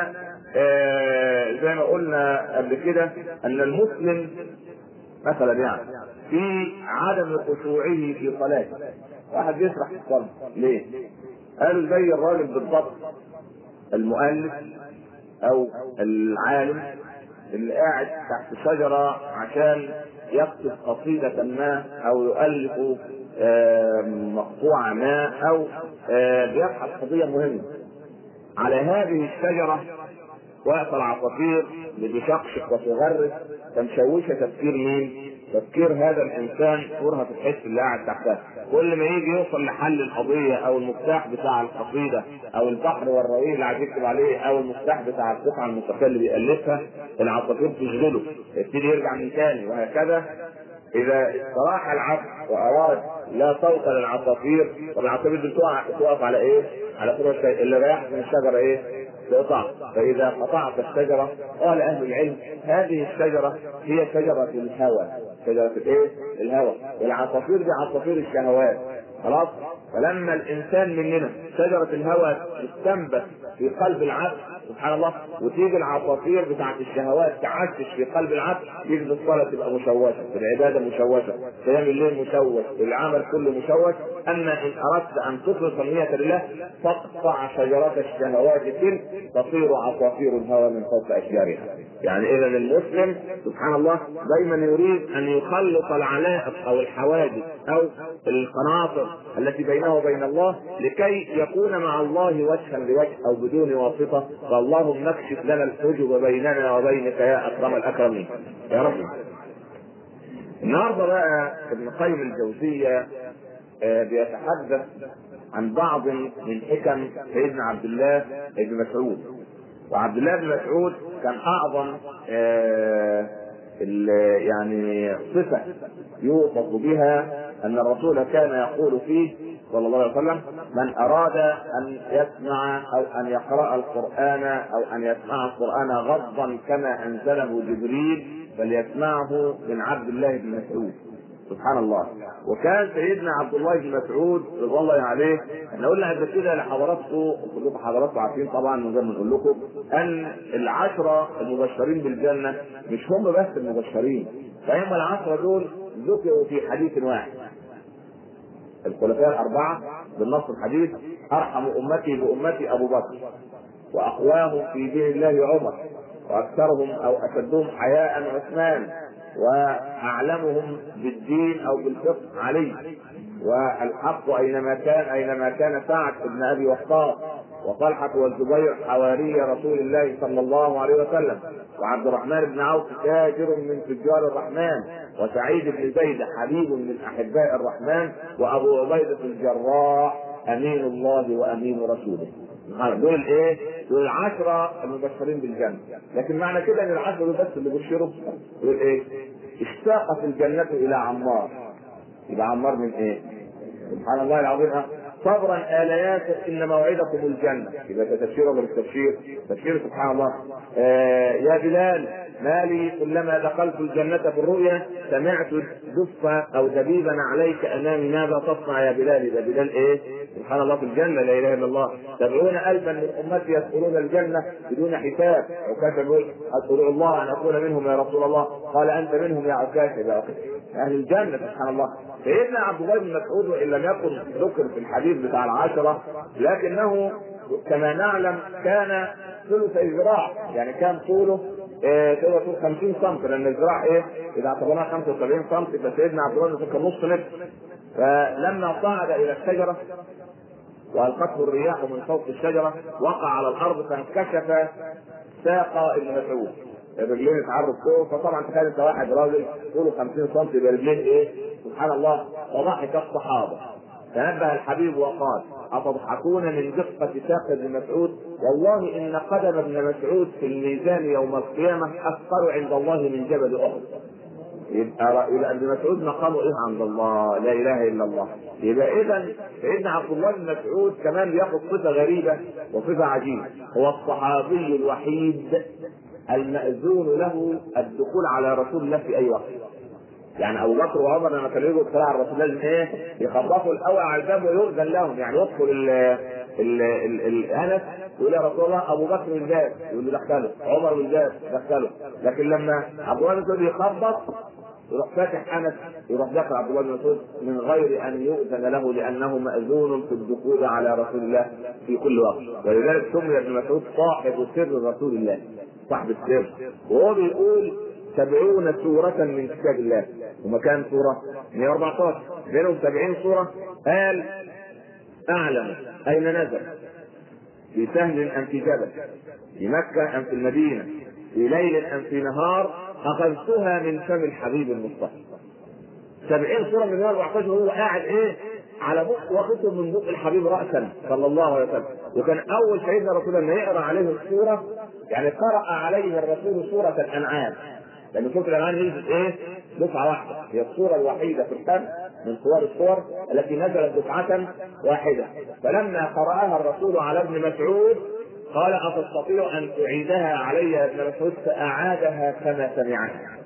آه زي ما قلنا قبل كده أن المسلم مثلا يعني في عدم خشوعه في صلاته واحد يسرح في الصلاة ليه؟ قالوا زي الراجل بالضبط المؤلف أو العالم اللي قاعد تحت شجرة عشان يكتب قصيدة ما أو يؤلف مقطوعة ما أو بيبحث قضية مهمة على هذه الشجرة وقف العصافير اللي بيشقشق وتغرس فمشوشة تفكير مين؟ تفكير هذا الانسان كرهة الحس اللي قاعد تحتها كل ما يجي يوصل لحل القضية او المفتاح بتاع القصيدة او البحر والرؤية اللي عايز يكتب عليه او المفتاح بتاع القطعة الموسيقية اللي بيألفها العصافير تشغله يبتدي يرجع من تاني وهكذا اذا استراح العبد واراد لا صوت للعصافير طب العصافير دي تقع تقف على ايه؟ على كل شيء اللي رايح من الشجره ايه؟ تقطع فاذا قطعت الشجره قال اهل العلم هذه الشجره هي شجره الهوى شجره الايه؟ الهوى والعصافير دي عصافير الشهوات خلاص فلما الانسان مننا شجره الهوى تستنبت في قلب العبد سبحان الله وتيجي العصافير بتاعت الشهوات تعشش في قلب العبد يجي الصلاه تبقى مشوشه العباده مشوشه قيام الليل مشوش العمل كله مشوش اما ان اردت ان تخلص النيه لله فاقطع شجرات الشهوات تلك تصير عصافير الهوى من فوق اشجارها يعني اذا المسلم سبحان الله دايما يريد ان يخلص العلائق او الحوادث او القناطر التي بينه وبين الله لكي يكون مع الله وجها لوجه او بدون واسطه فاللهم اكشف لنا الحجب بيننا وبينك يا اكرم الاكرمين يا رب النهارده بقى ابن قيم الجوزيه بيتحدث عن بعض من حكم سيدنا عبد الله بن مسعود وعبد الله بن مسعود كان اعظم يعني صفه يوصف بها ان الرسول كان يقول فيه صلى الله عليه وسلم من اراد ان يسمع او ان يقرا القران او ان يسمع القران غضا كما انزله جبريل فليسمعه من عبد الله بن مسعود سبحان الله وكان سيدنا عبد الله بن مسعود رضي الله عليه احنا قلنا قبل كده لحضراتكم كلكم حضراتكم عارفين طبعا من غير ما نقول لكم ان العشره المبشرين بالجنه مش هم بس المبشرين فهم العشره دول ذكروا في حديث واحد الخلفاء الاربعه بالنص الحديث ارحم امتي بامتي ابو بكر واقواهم في دين الله عمر واكثرهم او اشدهم حياء عثمان واعلمهم بالدين او بالفقه علي والحق اينما كان اينما كان سعد بن ابي وقاص وطلحه والزبير حواري رسول الله صلى الله عليه وسلم وعبد الرحمن بن عوف تاجر من تجار الرحمن وسعيد بن زيد حبيب من احباء الرحمن وابو عبيده الجراح امين الله وامين رسوله دول ايه؟ دول العشرة المبشرين بالجنة، لكن معنى كده ان العشرة دول بس اللي بشروا دول ايه؟ اشتاقت الجنة إلى عمار. يبقى عمار من ايه؟ سبحان الله العظيم صبرا آل ياسر إن موعدكم الجنة، يبقى تفسير ولا مش تفسير؟ تفسير سبحان الله. آه يا بلال ما لي كلما دخلت الجنة في الرؤيا سمعت دف أو دبيبا عليك أمامي ماذا تصنع يا بلال ده بلال إيه؟ سبحان الله في الجنة لا إله إلا الله سبعون ألفا من أمتي يدخلون الجنة بدون حساب عكاشة يقول أدعو الله أن أكون منهم يا رسول الله قال أنت منهم يا عكاشة يا أخي أهل الجنة سبحان الله سيدنا عبد الله بن مسعود وإن لم يكن ذكر في الحديث بتاع العشرة لكنه كما نعلم كان ثلث الذراع يعني كان طوله إيه تقدر تقول 50 سم لان الذراع ايه اذا اعتبرناها 75 سم فسيدنا عبد الله بن كان نص متر فلما صعد الى الشجره والقته الرياح من فوق الشجره وقع على الارض فانكشف ساق ابن مسعود الرجلين اتعرض فوق فطبعا تخيل انت واحد راجل طوله 50 سم برجلين ايه سبحان الله وضحك الصحابه تنبه الحبيب وقال أتضحكون من دقة ساق ابن مسعود والله إن قدم ابن مسعود في الميزان يوم القيامة أثقل عند الله من جبل أحد يبقى يبقى ابن مسعود مقامه ايه عند الله؟ لا اله الا الله. يبقى اذا سيدنا عبد الله بن مسعود كمان بياخد صفه غريبه وصفه عجيبه، هو الصحابي الوحيد المأذون له الدخول على رسول الله في اي وقت. يعني ابو بكر وعمر لما كانوا يجوا يدخلوا على الرسول لازم ايه؟ يخبطوا الاول على الباب ويؤذن لهم يعني يدخل ال ال ال الانس يقول يا رسول الله ابو بكر الباب يقول له دخله عمر الباب دخله لكن لما عبد الله بن مسعود يخبط يروح فاتح انس يروح داخل عبد الله بن مسعود من غير ان يؤذن له لانه ماذون في الدخول على رسول الله في كل وقت ولذلك سمي ابن مسعود صاحب سر رسول الله صاحب السر وهو بيقول سبعون سورة من كتاب الله ومكان سورة 114 منهم 70 سورة قال أعلم أين نزل في سهل أم في جبل في مكة أم في المدينة في ليل أم في نهار أخذتها من فم الحبيب المصطفى سبعين سورة من 114 وهو قاعد إيه على بق واخده من بق الحبيب رأسا صلى الله عليه وسلم وكان أول سيدنا رسول الله يقرأ عليه السورة يعني قرأ عليه الرسول سورة الأنعام لان سوره الانعام نزلت ايه؟ دفعه واحده هي السوره الوحيده في القرن من صور السور التي نزلت دفعه واحده فلما قراها الرسول على ابن مسعود قال أتستطيع أن تعيدها علي يا ابن مسعود فأعادها كما سمعها.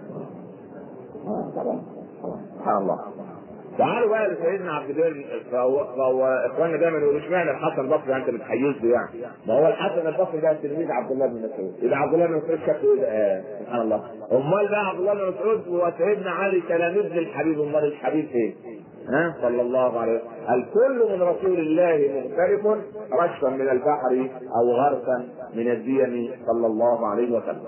سبحان الله. تعالوا بقى لسيدنا عبد الله فهو, فهو اخواننا دايما يقولوا اشمعنى الحسن البصري انت بتحيزه يعني ما هو الحسن البصري ده تلميذ عبد الله بن مسعود اذا عبد الله بن مسعود شكله ايه آه سبحان الله امال بقى عبد الله بن مسعود هو سيدنا علي تلاميذ للحبيب امال الحبيب فين؟ ها صلى الله عليه وسلم الكل من رسول الله مغترف رشفا من البحر او غرفا من الديم صلى الله عليه وسلم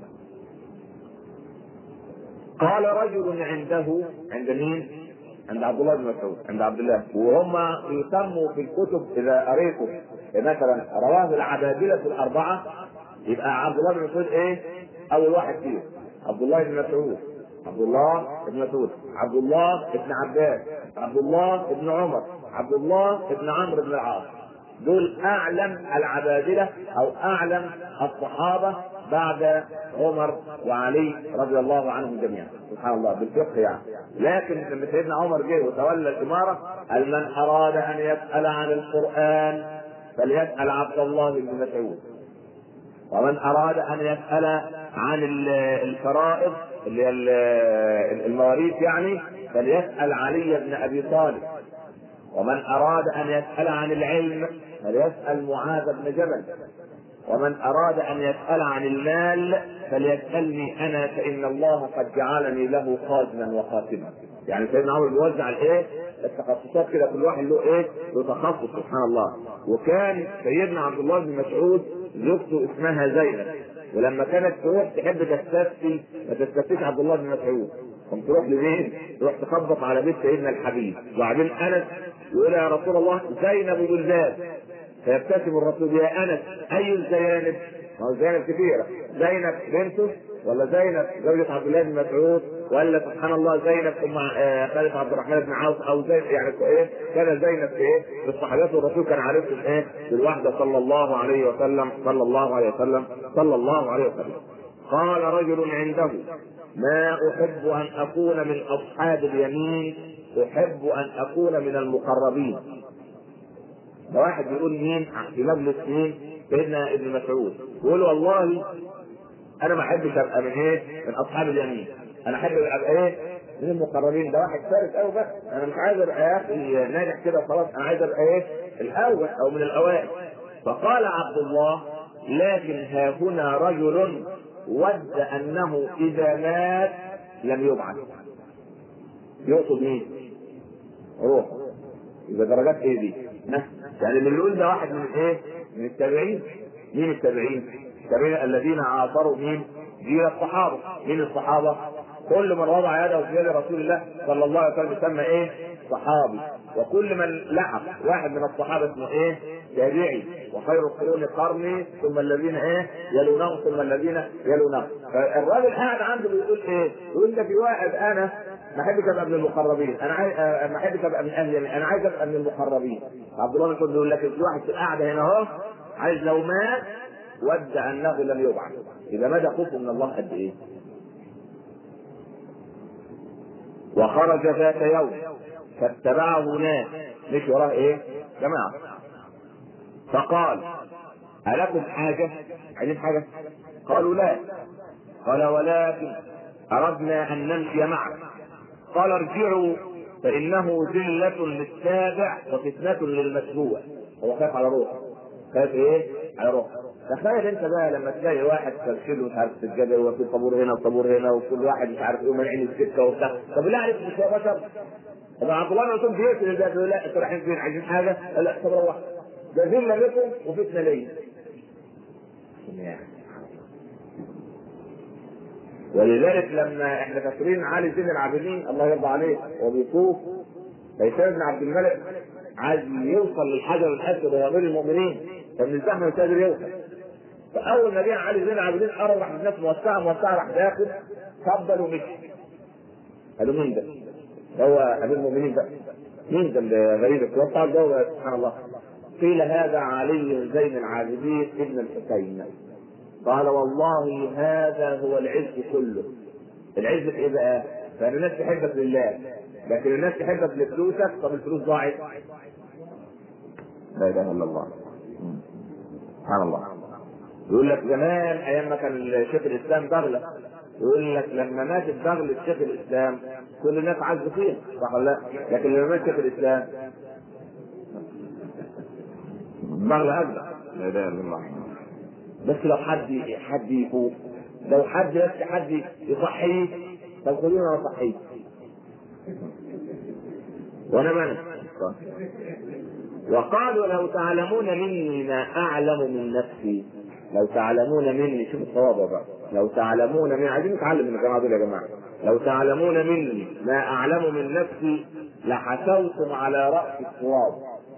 قال رجل عنده عند مين؟ عند عبد الله بن مسعود عند عبد الله وهم يسموا في الكتب اذا قريتوا مثلا رواه العبادله الاربعه يبقى عبد الله بن مسعود ايه؟ اول واحد فيهم عبد الله بن مسعود عبد الله بن مسعود عبد الله بن عباس عبد الله بن عمر عبد الله بن عمرو بن العاص دول اعلم العبادله او اعلم الصحابه بعد عمر وعلي رضي الله عنهم جميعا سبحان الله بالفقه يعني لكن لما سيدنا عمر جه وتولى الاماره قال من اراد ان يسال عن القران فليسال عبد الله بن مسعود ومن اراد ان يسال عن الفرائض اللي هي المواريث يعني فليسال علي بن ابي طالب ومن اراد ان يسال عن العلم فليسال معاذ بن جبل ومن اراد ان يسال عن المال فليسالني انا فان الله قد جعلني له خازنا وخاتما يعني سيدنا عمر بيوزع الايه التخصصات كده كل واحد له ايه له تخصص سبحان الله وكان سيدنا عبد الله بن مسعود زوجته اسمها زينب ولما كانت تروح تحب تستفتي ما تستفتيش عبد الله بن مسعود قام تروح لمين؟ تروح تخبط على بيت سيدنا الحبيب وبعدين انس يقول يا رسول الله زينب بن فيبتسم الرسول يا انس اي الزيانب؟ ما هو زينب كثيره زينب بنته ولا زينب زوجة عبد الله بن مسعود ولا سبحان الله زينب ام خالد عبد الرحمن بن عوف او زينب يعني ايه كان زينب في ايه في الصحابات والرسول كان عارفهم ايه بالوحده صلى الله عليه وسلم صلى الله عليه وسلم صلى الله عليه وسلم قال رجل عنده ما احب ان اكون من اصحاب اليمين احب ان اكون من المقربين ده واحد بيقول مين في مجلس مين سيدنا ابن مسعود يقول والله انا ما احبش ابقى من ايه؟ من اصحاب اليمين انا احب ابقى ايه؟ من المقربين ده واحد فارس قوي بقى انا مش عايز ابقى يا اخي ناجح كده وخلاص انا عايز ابقى ايه؟ الاول او من الاوائل فقال عبد الله لكن ها هنا رجل ود انه اذا مات لم يبعث يقصد مين؟ روح يبقى درجات ايه دي؟ يعني اللي بيقول ده واحد من ايه؟ من التابعين مين التابعين؟ التابعين الذين عاصروا مين؟ جيل الصحابه مين الصحابه؟ كل من وضع يده في يد رسول الله صلى الله عليه وسلم يسمى ايه؟ صحابي وكل من لحق واحد من الصحابه اسمه ايه؟ تابعي وخير القرون قرني ثم الذين ايه؟ يلونهم ثم الذين يلونهم فالراجل قاعد عنده بيقول ايه؟ يقول ده في واحد انا ما احبش ابقى من المقربين انا عايز ما احبش ابقى من اهل اليمين انا عايز ابقى من المقربين عبد الله بن بيقول لك في واحد في القعده هنا اهو عايز لو مات ود انه لم يبعث اذا مدى خوفه من الله قد ايه وخرج ذات يوم فاتبعه ناس مش وراه ايه جماعه فقال ألكم حاجة؟ عايزين حاجة؟ قالوا لا قال ولكن أردنا أن نمشي معك قال ارجعوا فإنه ذلة للتابع وفتنة للمتبوع هو خايف على روحه خايف ايه؟ على روحه تخيل انت بقى لما تلاقي واحد ترشله مش عارف السجاده وفي طابور هنا وطابور هنا وكل واحد مش عارف ايه مانعين السكه وبتاع طب بالله عليك مش هو بشر طب عبد الله بن مسعود بيقتل الباب يقول لا انتوا رايحين فين عايزين حاجه؟ لا طب روح ده ذله لكم وفتنه ليا ولذلك لما احنا فاكرين علي زين العابدين الله يرضى عليه وبيطوف هشام بن عبد الملك عايز يوصل للحجر الاسود وهو امير المؤمنين فمن الزحمه مش قادر يوصل فاول ما جه علي زين العابدين قرب راح الناس موسعه موسعه راح داخل فضل ومشي قالوا مين ده؟ هو امير المؤمنين ده مين ده اللي غريب اتوسع الجو سبحان الله قيل هذا علي زين العابدين ابن الحسين قال والله هذا هو العز كله العز في ايه بقى؟ فان الناس تحبك لله لكن الناس تحبك لفلوسك طب الفلوس ضاعت لا اله الا الله سبحان الله يقول لك زمان ايام ما كان شيخ الاسلام بغله يقول لك لما مات البغل شيخ الاسلام كل الناس عزوا فيه صح ولا لا؟ لكن لما مات شيخ الاسلام بغله ابدا لا اله الا الله بس لو حد حد يفوق لو حد بس حد يصحيه طب خلينا نصحيه وانا منع وقالوا لو تعلمون مني ما اعلم من نفسي لو تعلمون مني شوف الصواب بقى لو تعلمون مني عايزين نتعلم من الجماعه دول يا جماعه لو تعلمون مني ما اعلم من نفسي لحسوتم على راس الصواب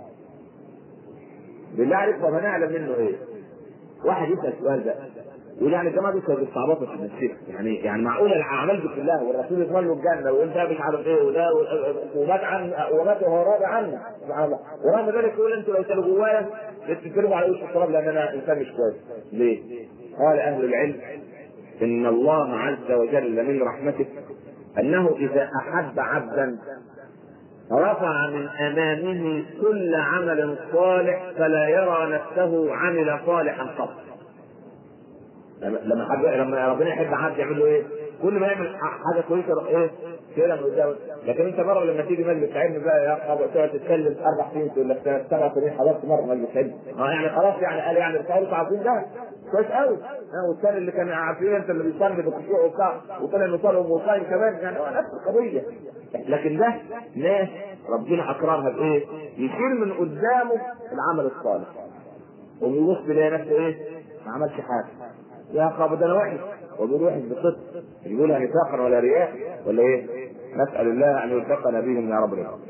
بالله عليك طب هنعلم منه ايه؟ واحد يسال السؤال ده يقول يعني الجماعه دول كانوا بيستعبطوا في المسيح يعني يعني معقول الاعمال دي كلها والرسول يضمن له الجنه وانت مش عارف ايه وده ومات عن ومات وهو راضي عنه سبحان الله ورغم ذلك يقول انتوا لو كانوا جوايا بتتكلموا على وش التراب لان انا انسان مش كويس ليه؟ قال اهل العلم ان الله عز وجل من رحمته انه اذا احب عبدا رفع من امامه كل عمل صالح فلا يرى نفسه عمل صالحا قط لما حد لما ربنا يحب حد يعمل له ايه؟ كل ما يعمل حاجه كويسه يروح ايه؟ كده من قدام لكن انت مره لما تيجي مجلس علم بقى يا اخي تقعد تتكلم اربع سنين تقول لك سنه سبع سنين حضرت مره مجلس علم اه يعني خلاص يعني قال يعني بتعرف عارفين ده كويس قوي اه والثاني اللي كان عارفين انت اللي بيصلي بالخشوع وبتاع وطلع انه صلى ومصايم كمان يعني هو نفس القضيه لكن ده ناس ربنا اكرمها بايه؟ يشيل من قدامه العمل الصالح ويبص يلاقي نفسه ايه؟ ما عملش حاجه يا خابر ده انا وحش وبيقول وحش بصدق يقولها نفاقا ولا رياء ولا ايه؟ نسال الله ان يوفقنا بهم يا رب العالمين.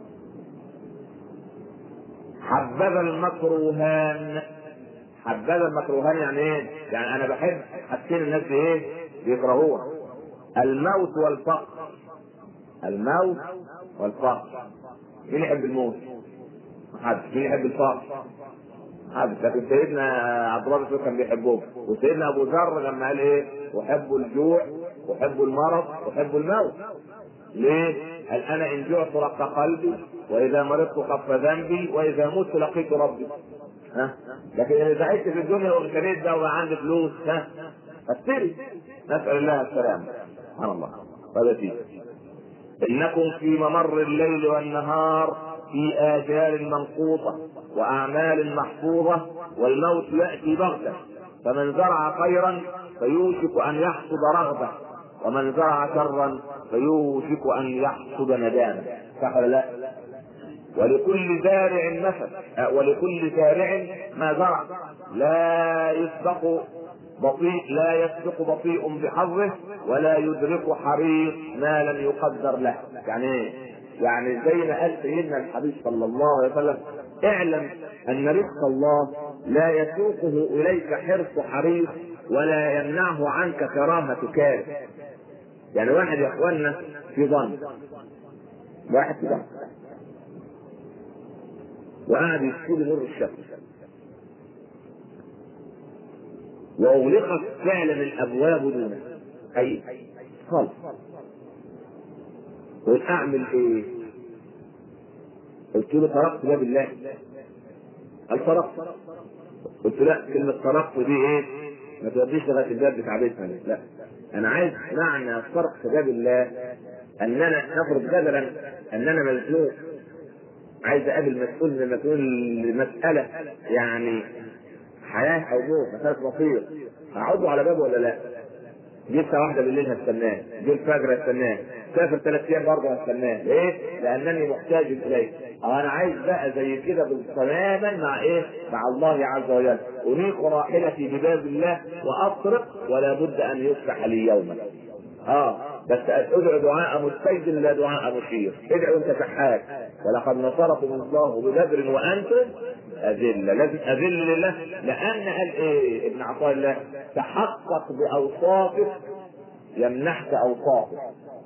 حبذا المكروهان حبذا المكروهان يعني ايه؟ يعني انا بحب حاجتين الناس ايه؟ بيكرهوها الموت والفقر الموت والفقر مين يحب الموت؟ محدش مين يحب الفقر؟ محدش لكن سيدنا عبد الله بن كان بيحبهم وسيدنا ابو ذر لما قال ايه؟ احب الجوع احب المرض احب الموت ليه؟ قال انا ان جعت رق قلبي واذا مرضت خف ذنبي واذا مت لقيت ربي ها لكن اذا عشت في الدنيا واغتنيت بقى وبقى عندي فلوس ها اشتري نسال الله السلامه سبحان الله هذا فيه انكم في ممر الليل والنهار في آجال منقوطة وأعمال محفوظة والموت يأتي بغتة فمن زرع خيرا فيوشك أن يحصد رغبة ومن زرع شرا فيوشك أن يحصد ندامة صح ولا لا؟ ولكل زارع نفس ولكل زارع ما زرع لا يسبق بطيء لا يسبق بطيء بحظه ولا يدرك حريق ما لم يقدر له يعني ايه يعني زي ما قال سيدنا الحبيب صلى الله عليه وسلم اعلم ان رزق الله لا يسوقه اليك حرص حريص ولا يمنعه عنك كراهة كاره يعني واحد يا اخوانا في ظن واحد في ظن وقعد يشكي نور الشمس واغلقت فعلا الابواب دونه اي خالص قلت اعمل ايه؟ قلت له طرقت باب الله قال طرقت قلت لا كلمة طرقت دي ايه؟ ما توديش لغاية الباب بتاع بيتنا لا انا عايز معنى طرق باب الله اننا نفرض جدلا اننا مزنوق عايز اقابل مسؤول من مسؤول مسألة يعني حياة او موت مسألة مصير هعوده على بابه ولا لا؟ جه الساعة واحدة بالليل هستناه، جه الفجر هستناه، سافر ثلاث أيام برضه هستناه، ليه؟ لأنني محتاج إليه، أو أنا عايز بقى زي كده تماما مع إيه؟ مع الله عز وجل، أنيق راحلتي بباب الله وأطرق ولا بد أن يفتح لي يوما. آه بس ادعو دعاء مستيد لا دعاء مشير، ادعوا أنت شحات، ولقد نصركم الله ببدر وأنتم أذلة لازم أذل لله لأن قال إيه ابن عطاء الله تحقق بأوصافك يمنحك أوصافك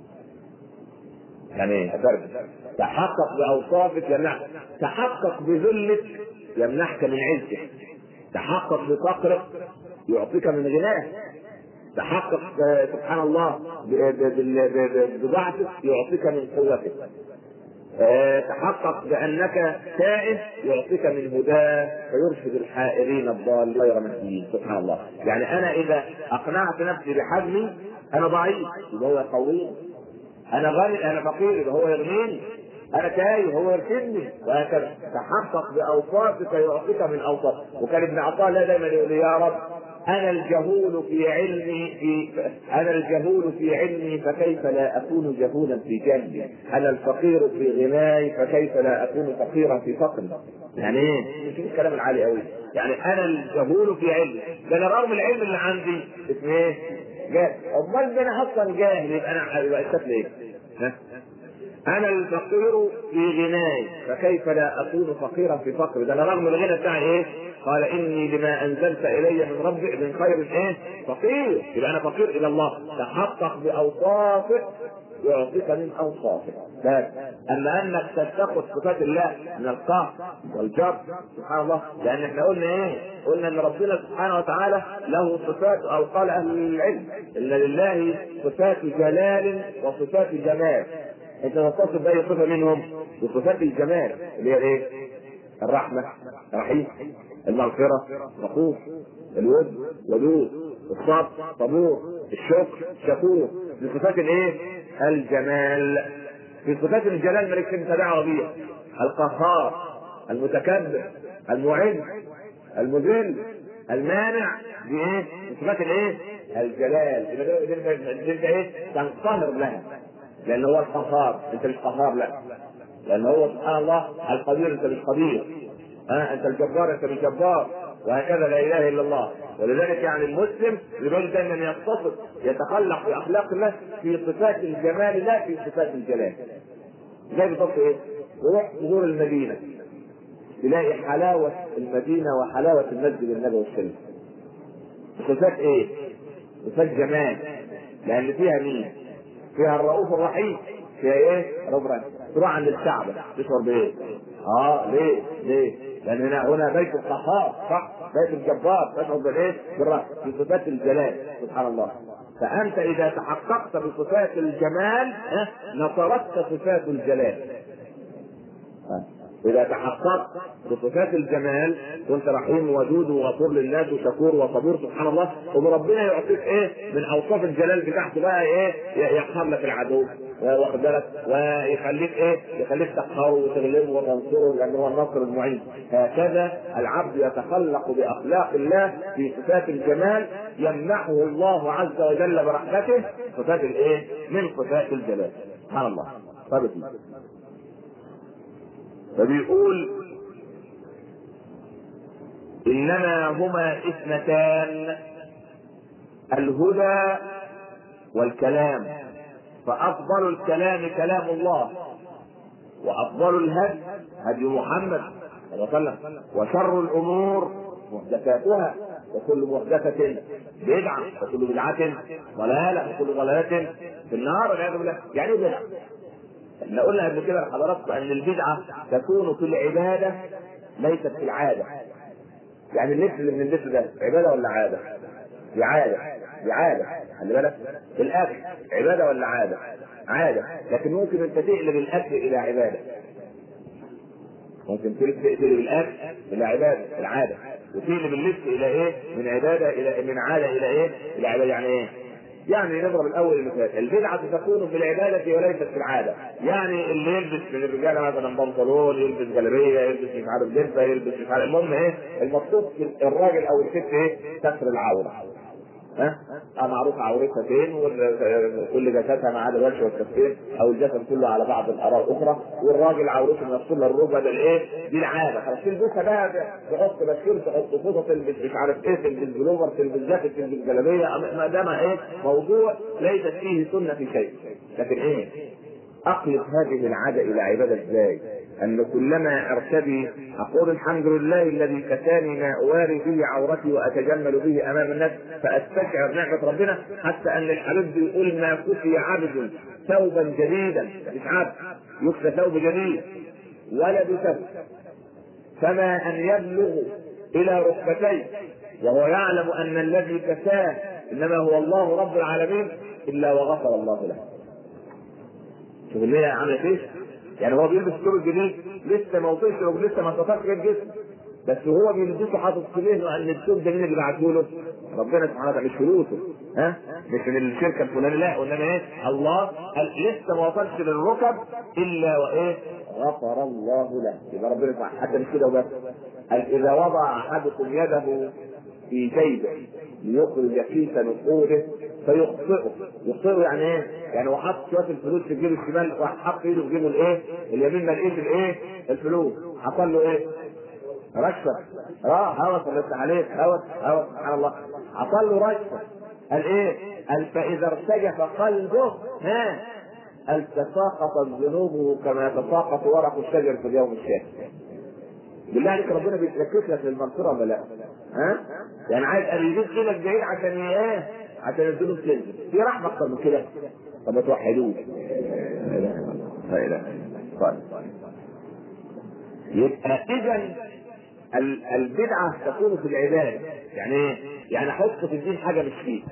يعني ايه تحقق بأوصافك يمنحك تحقق بذلك يمنحك من عزك تحقق بفقرك يعطيك من غناه تحقق سبحان الله بضعفك يعطيك من قوتك تحقق بانك تائه يعطيك من هداه فيرشد الحائرين الضالين غير مهديين سبحان الله يعني انا اذا اقنعت نفسي بحجمي انا ضعيف يبقى هو يقويني انا غني انا فقير يبقى هو يغنيني انا تايه هو يرشدني وهكذا تحقق باوصافك يعطيك من اوصافك وكان ابن عطاء الله دايما يقول يا رب انا الجهول في علمي في انا الجهول في علمي فكيف لا اكون جهولا في جهلي انا الفقير في غناي فكيف لا اكون فقيرا في فقري يعني ايه شوف الكلام العالي قوي يعني انا الجهول في علمي ده انا رغم العلم اللي عندي اسمه ايه جاهل امال ده انا اصلا جاهل يبقى انا يبقى الشكل ايه ها انا الفقير في غناي فكيف لا اكون فقيرا في فقري ده انا رغم الغنى بتاعي ايه قال اني لما انزلت الي من ربي من خير ايه فقير يبقى انا فقير الى الله تحقق باوصافه يعطيك من اوصافه بس اما انك تتخذ صفات الله من القهر والجر سبحان الله لان احنا قلنا ايه؟ قلنا ان ربنا سبحانه وتعالى له صفات او قال اهل العلم ان لله صفات جلال وصفات جمال انت تتصف باي صفه منهم بصفات الجمال اللي هي ايه؟ الرحمه رحيم المغفره غفور الود ودود الصبر صبور الشكر شكور بصفات الايه؟ الجمال في صفات الجلال مالكش انت دعوه بيها القهار المتكبر المعز المذل المانع دي ايه؟ صفات الايه؟ الجلال يبقى ايه؟ تنقهر لها لان هو القهار انت مش قهار لا لان هو سبحان الله القدير انت مش قدير ها انت الجبار انت مش جبار وهكذا لا اله الا الله ولذلك يعني المسلم يبقى دايما يتصف يتخلق باخلاق الله في صفات الجمال لا في صفات الجلال زي بالضبط ايه؟ روح تزور المدينه تلاقي حلاوه المدينه وحلاوه المسجد النبوي الشريف صفات ايه؟ صفات جمال لان فيها مين؟ فيها الرؤوف الرحيم فيها ايه؟ ربنا تروح عند الكعبه تشعر بايه؟ اه ليه؟ ليه؟ لان هنا هنا بيت القهار صح؟ بيت الجبار تشعر بالايه؟ بالرحمه في صفات الجلال سبحان الله فانت اذا تحققت بصفات الجمال نصرتك صفات الجلال اذا تحققت بصفات الجمال كنت رحيم ودود وغفور للناس وشكور وصبور سبحان الله وربنا يعطيك ايه من اوصاف الجلال بتاعته بقى ايه يقهر لك العدو واخد بالك ويخليك ايه يخليك تقهره وتغلبه وتنصره لانه هو النصر المعين هكذا العبد يتخلق باخلاق الله في صفات الجمال يمنحه الله عز وجل برحمته صفات الايه من صفات الجلال سبحان الله ثابت فبيقول انما هما اثنتان الهدى والكلام فافضل الكلام كلام الله وافضل الهدي هدي محمد صلى الله عليه وسلم وشر الامور محدثاتها وكل محدثة بدعة وكل بدعة ضلالة وكل ضلالة في النار والعياذ بالله يعني ايه بدعة؟ احنا قلنا قبل كده لحضراتكم ان البدعة تكون في العبادة ليست في العادة يعني اللبس اللي من اللبس ده عبادة ولا عادة؟ دي عادة دي عادة خلي بالك الاكل عبادة ولا عادة؟ عادة لكن ممكن انت تقلب الاكل الى عبادة ممكن تقلب الاكل الى عبادة العادة وتقلب اللبس الى ايه؟ من عباده الى من عاده الى ايه؟ الى عباده يعني ايه؟ يعني نضرب الاول المثال البدعه تكون في العباده وليست في العاده يعني اللي يلبس من الرجال مثلا بنطلون يلبس جلابيه يلبس مش عارف جبه يلبس مش عارف المهم ايه المقصود الراجل او الست ايه ستر العوره ها أه؟ معروف عورتها فين وكل جسدها ما عدا الوجه والكفين او الجسد كله على بعض الاراء الاخرى والراجل عورته من الصله الركبه ده الايه؟ دي العاده خلاص تلبسها بقى تحط بشير تحط فوطه تلبس مش عارف ايه تلبس بلوفر تلبس جاكيت تلبس جلابيه ما دام ايه موضوع ليست فيه سنه في شيء لكن ايه؟ اقلب هذه العاده الى عباده ازاي؟ ان كلما ارتدي اقول الحمد لله الذي كساني ما اواري به عورتي واتجمل به امام الناس فاستشعر نعمه ربنا حتى ان الحبيب بيقول ما كفي عبد ثوبا جديدا مش عبد يكسى ثوب جديد ولبسه فما ان يبلغ الى ركبتيه وهو يعلم ان الذي كساه انما هو الله رب العالمين الا وغفر الله له شوف اللي هي عملت ايه؟ يعني هو بيلبس الثوب الجديد لسه ما وصلش لسه ما استطاعش غير جسمه بس وهو بيلبسه حاطط في ذهنه ان الثوب ده مين اللي بعته له؟ ربنا سبحانه وتعالى مش فلوسه ها؟ مش من الشركه الفلانيه لا وانما ايه؟ الله قال لسه ما وصلش للركب الا وايه؟ غفر الله له يبقى ربنا سبحانه حتى مش كده وبس قال اذا وضع احدكم يده في جيبه ليخرج كيس نقوده فيخطئه يخطئه يعني ايه؟ يعني هو حط شويه الفلوس في جيب الشمال وحط ايده في جيبه الايه؟ اليمين ما لقيش الايه؟ الفلوس حصل له ايه؟ رشوه اه هوس لسه عليك هوس هوس سبحان الله حصل له رشوه قال ايه؟ قال فاذا ارتجف قلبه ها قال تساقطت ذنوبه كما يتساقط ورق الشجر في اليوم الشاهد بالله عليك ربنا بيتركز لك للمغفره ولا لا؟ ها؟ يعني عايز ان يجيب ايدك بعيد عشان ايه؟ عشان الذنوب تنزل، في رحمه اكتر من كده؟ طب ما توحدوه. لا اله الا الله، لا اله الا الله. يبقى اذا البدعه تكون في العباده، يعني ايه؟ يعني احط في الدين حاجه مش فيه.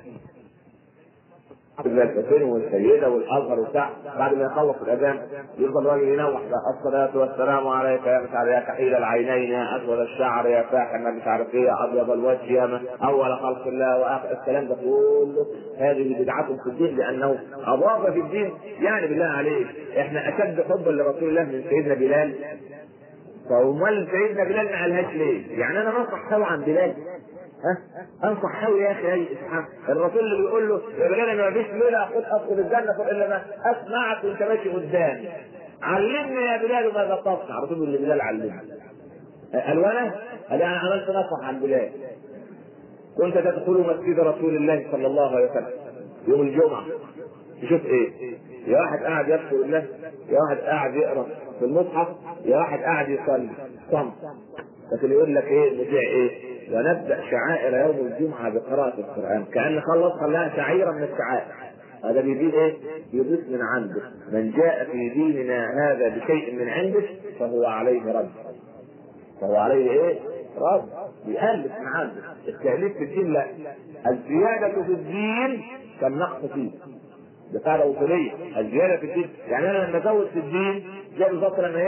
زي الحسين والسيده والازهر وبتاع بعد ما يخلص الاذان يفضل الراجل ينوح بقى الصلاه والسلام عليك يا مش عارف يا كحيل العينين يا اسود الشعر يا فاحم مش عارف ايه يا ابيض الوجه يا اول خلق الله واخر الكلام ده كله هذه بدعه في الدين لانه اضاف في الدين يعني بالله عليك احنا اشد حبا لرسول الله من سيدنا بلال فامال سيدنا بلال ما قالهاش ليه؟ يعني انا نصح قوي عن بلال ها انصح قوي يا اخي اسحاق الرسول اللي بيقول له يا بلال انا ما فيش ليله اخد ادخل الجنه الا ما اسمعك وانت ماشي قدامي علمني يا بلال ماذا تصنع الرسول اللي بلال علمني قال وانا قال انا عملت نصح عن بلال كنت تدخل مسجد رسول الله صلى الله عليه وسلم يوم الجمعه تشوف ايه يا واحد قاعد يذكر الله يا واحد قاعد يقرا في المصحف يا واحد قاعد يصلي صمت لكن يقول لك ايه المذيع ايه ونبدا شعائر يوم الجمعه بقراءه القران كان خلص خلاها شعيره من الشعائر هذا بيضيف ايه؟ بيضيف من عنده من جاء في ديننا هذا بشيء من عنده فهو عليه رد فهو عليه ايه؟ رد بيألف من عنده التأليف في الدين لا الزيادة في الدين كالنقص فيه ده قاعدة أصولية الزيادة في الدين يعني أنا لما أزود في الدين زي بالظبط لما إيه؟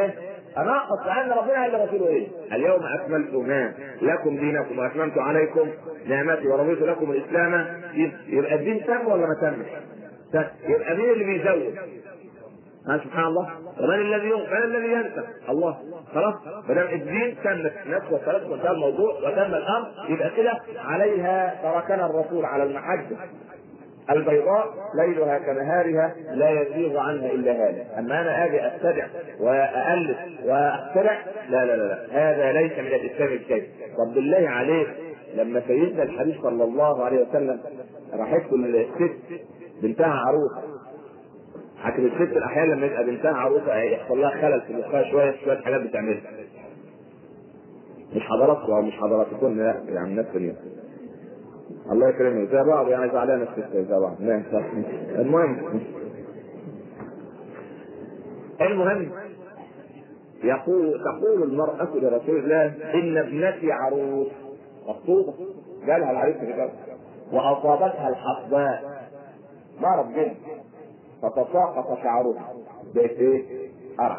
اناقص لان ربنا قال لرسوله ايه؟ اليوم اكملت ما لكم دينكم واتممت عليكم نعمتي ورضيت لكم الاسلام يبقى الدين تم ولا ما تمش؟ تم. يبقى مين اللي بيزود؟ ها سبحان الله ومن الذي ينقل من الذي ينسى الله خلاص ما دام الدين تمت نفس وثلاث وانتهى الموضوع وتم الامر يبقى كده عليها تركنا الرسول على المحجه البيضاء ليلها كنهارها لا يزيغ عنها الا هذا اما انا اجي اتبع والف واخترع لا لا لا, لا. هذا ليس من الاسلام الكيف طب بالله عليك لما سيدنا الحبيب صلى الله عليه وسلم راحت له الست بنتها عروسه حكم الست احيانا لما يبقى بنتها عروسه يحصل لها خلل في مخها شويه شويه حاجات بتعملها مش حضراتكم او مش حضراتكم لا يعني نفس اليوم الله يكرمك زي بعض يعني زعلان الست زي بعض لا المهم المهم يقول تقول المرأة لرسول الله إن ابنتي عروس مخطوبة جالها العريس في وأصابتها الحصباء مرض جدا فتساقط شعرها بقت ايه؟ قرع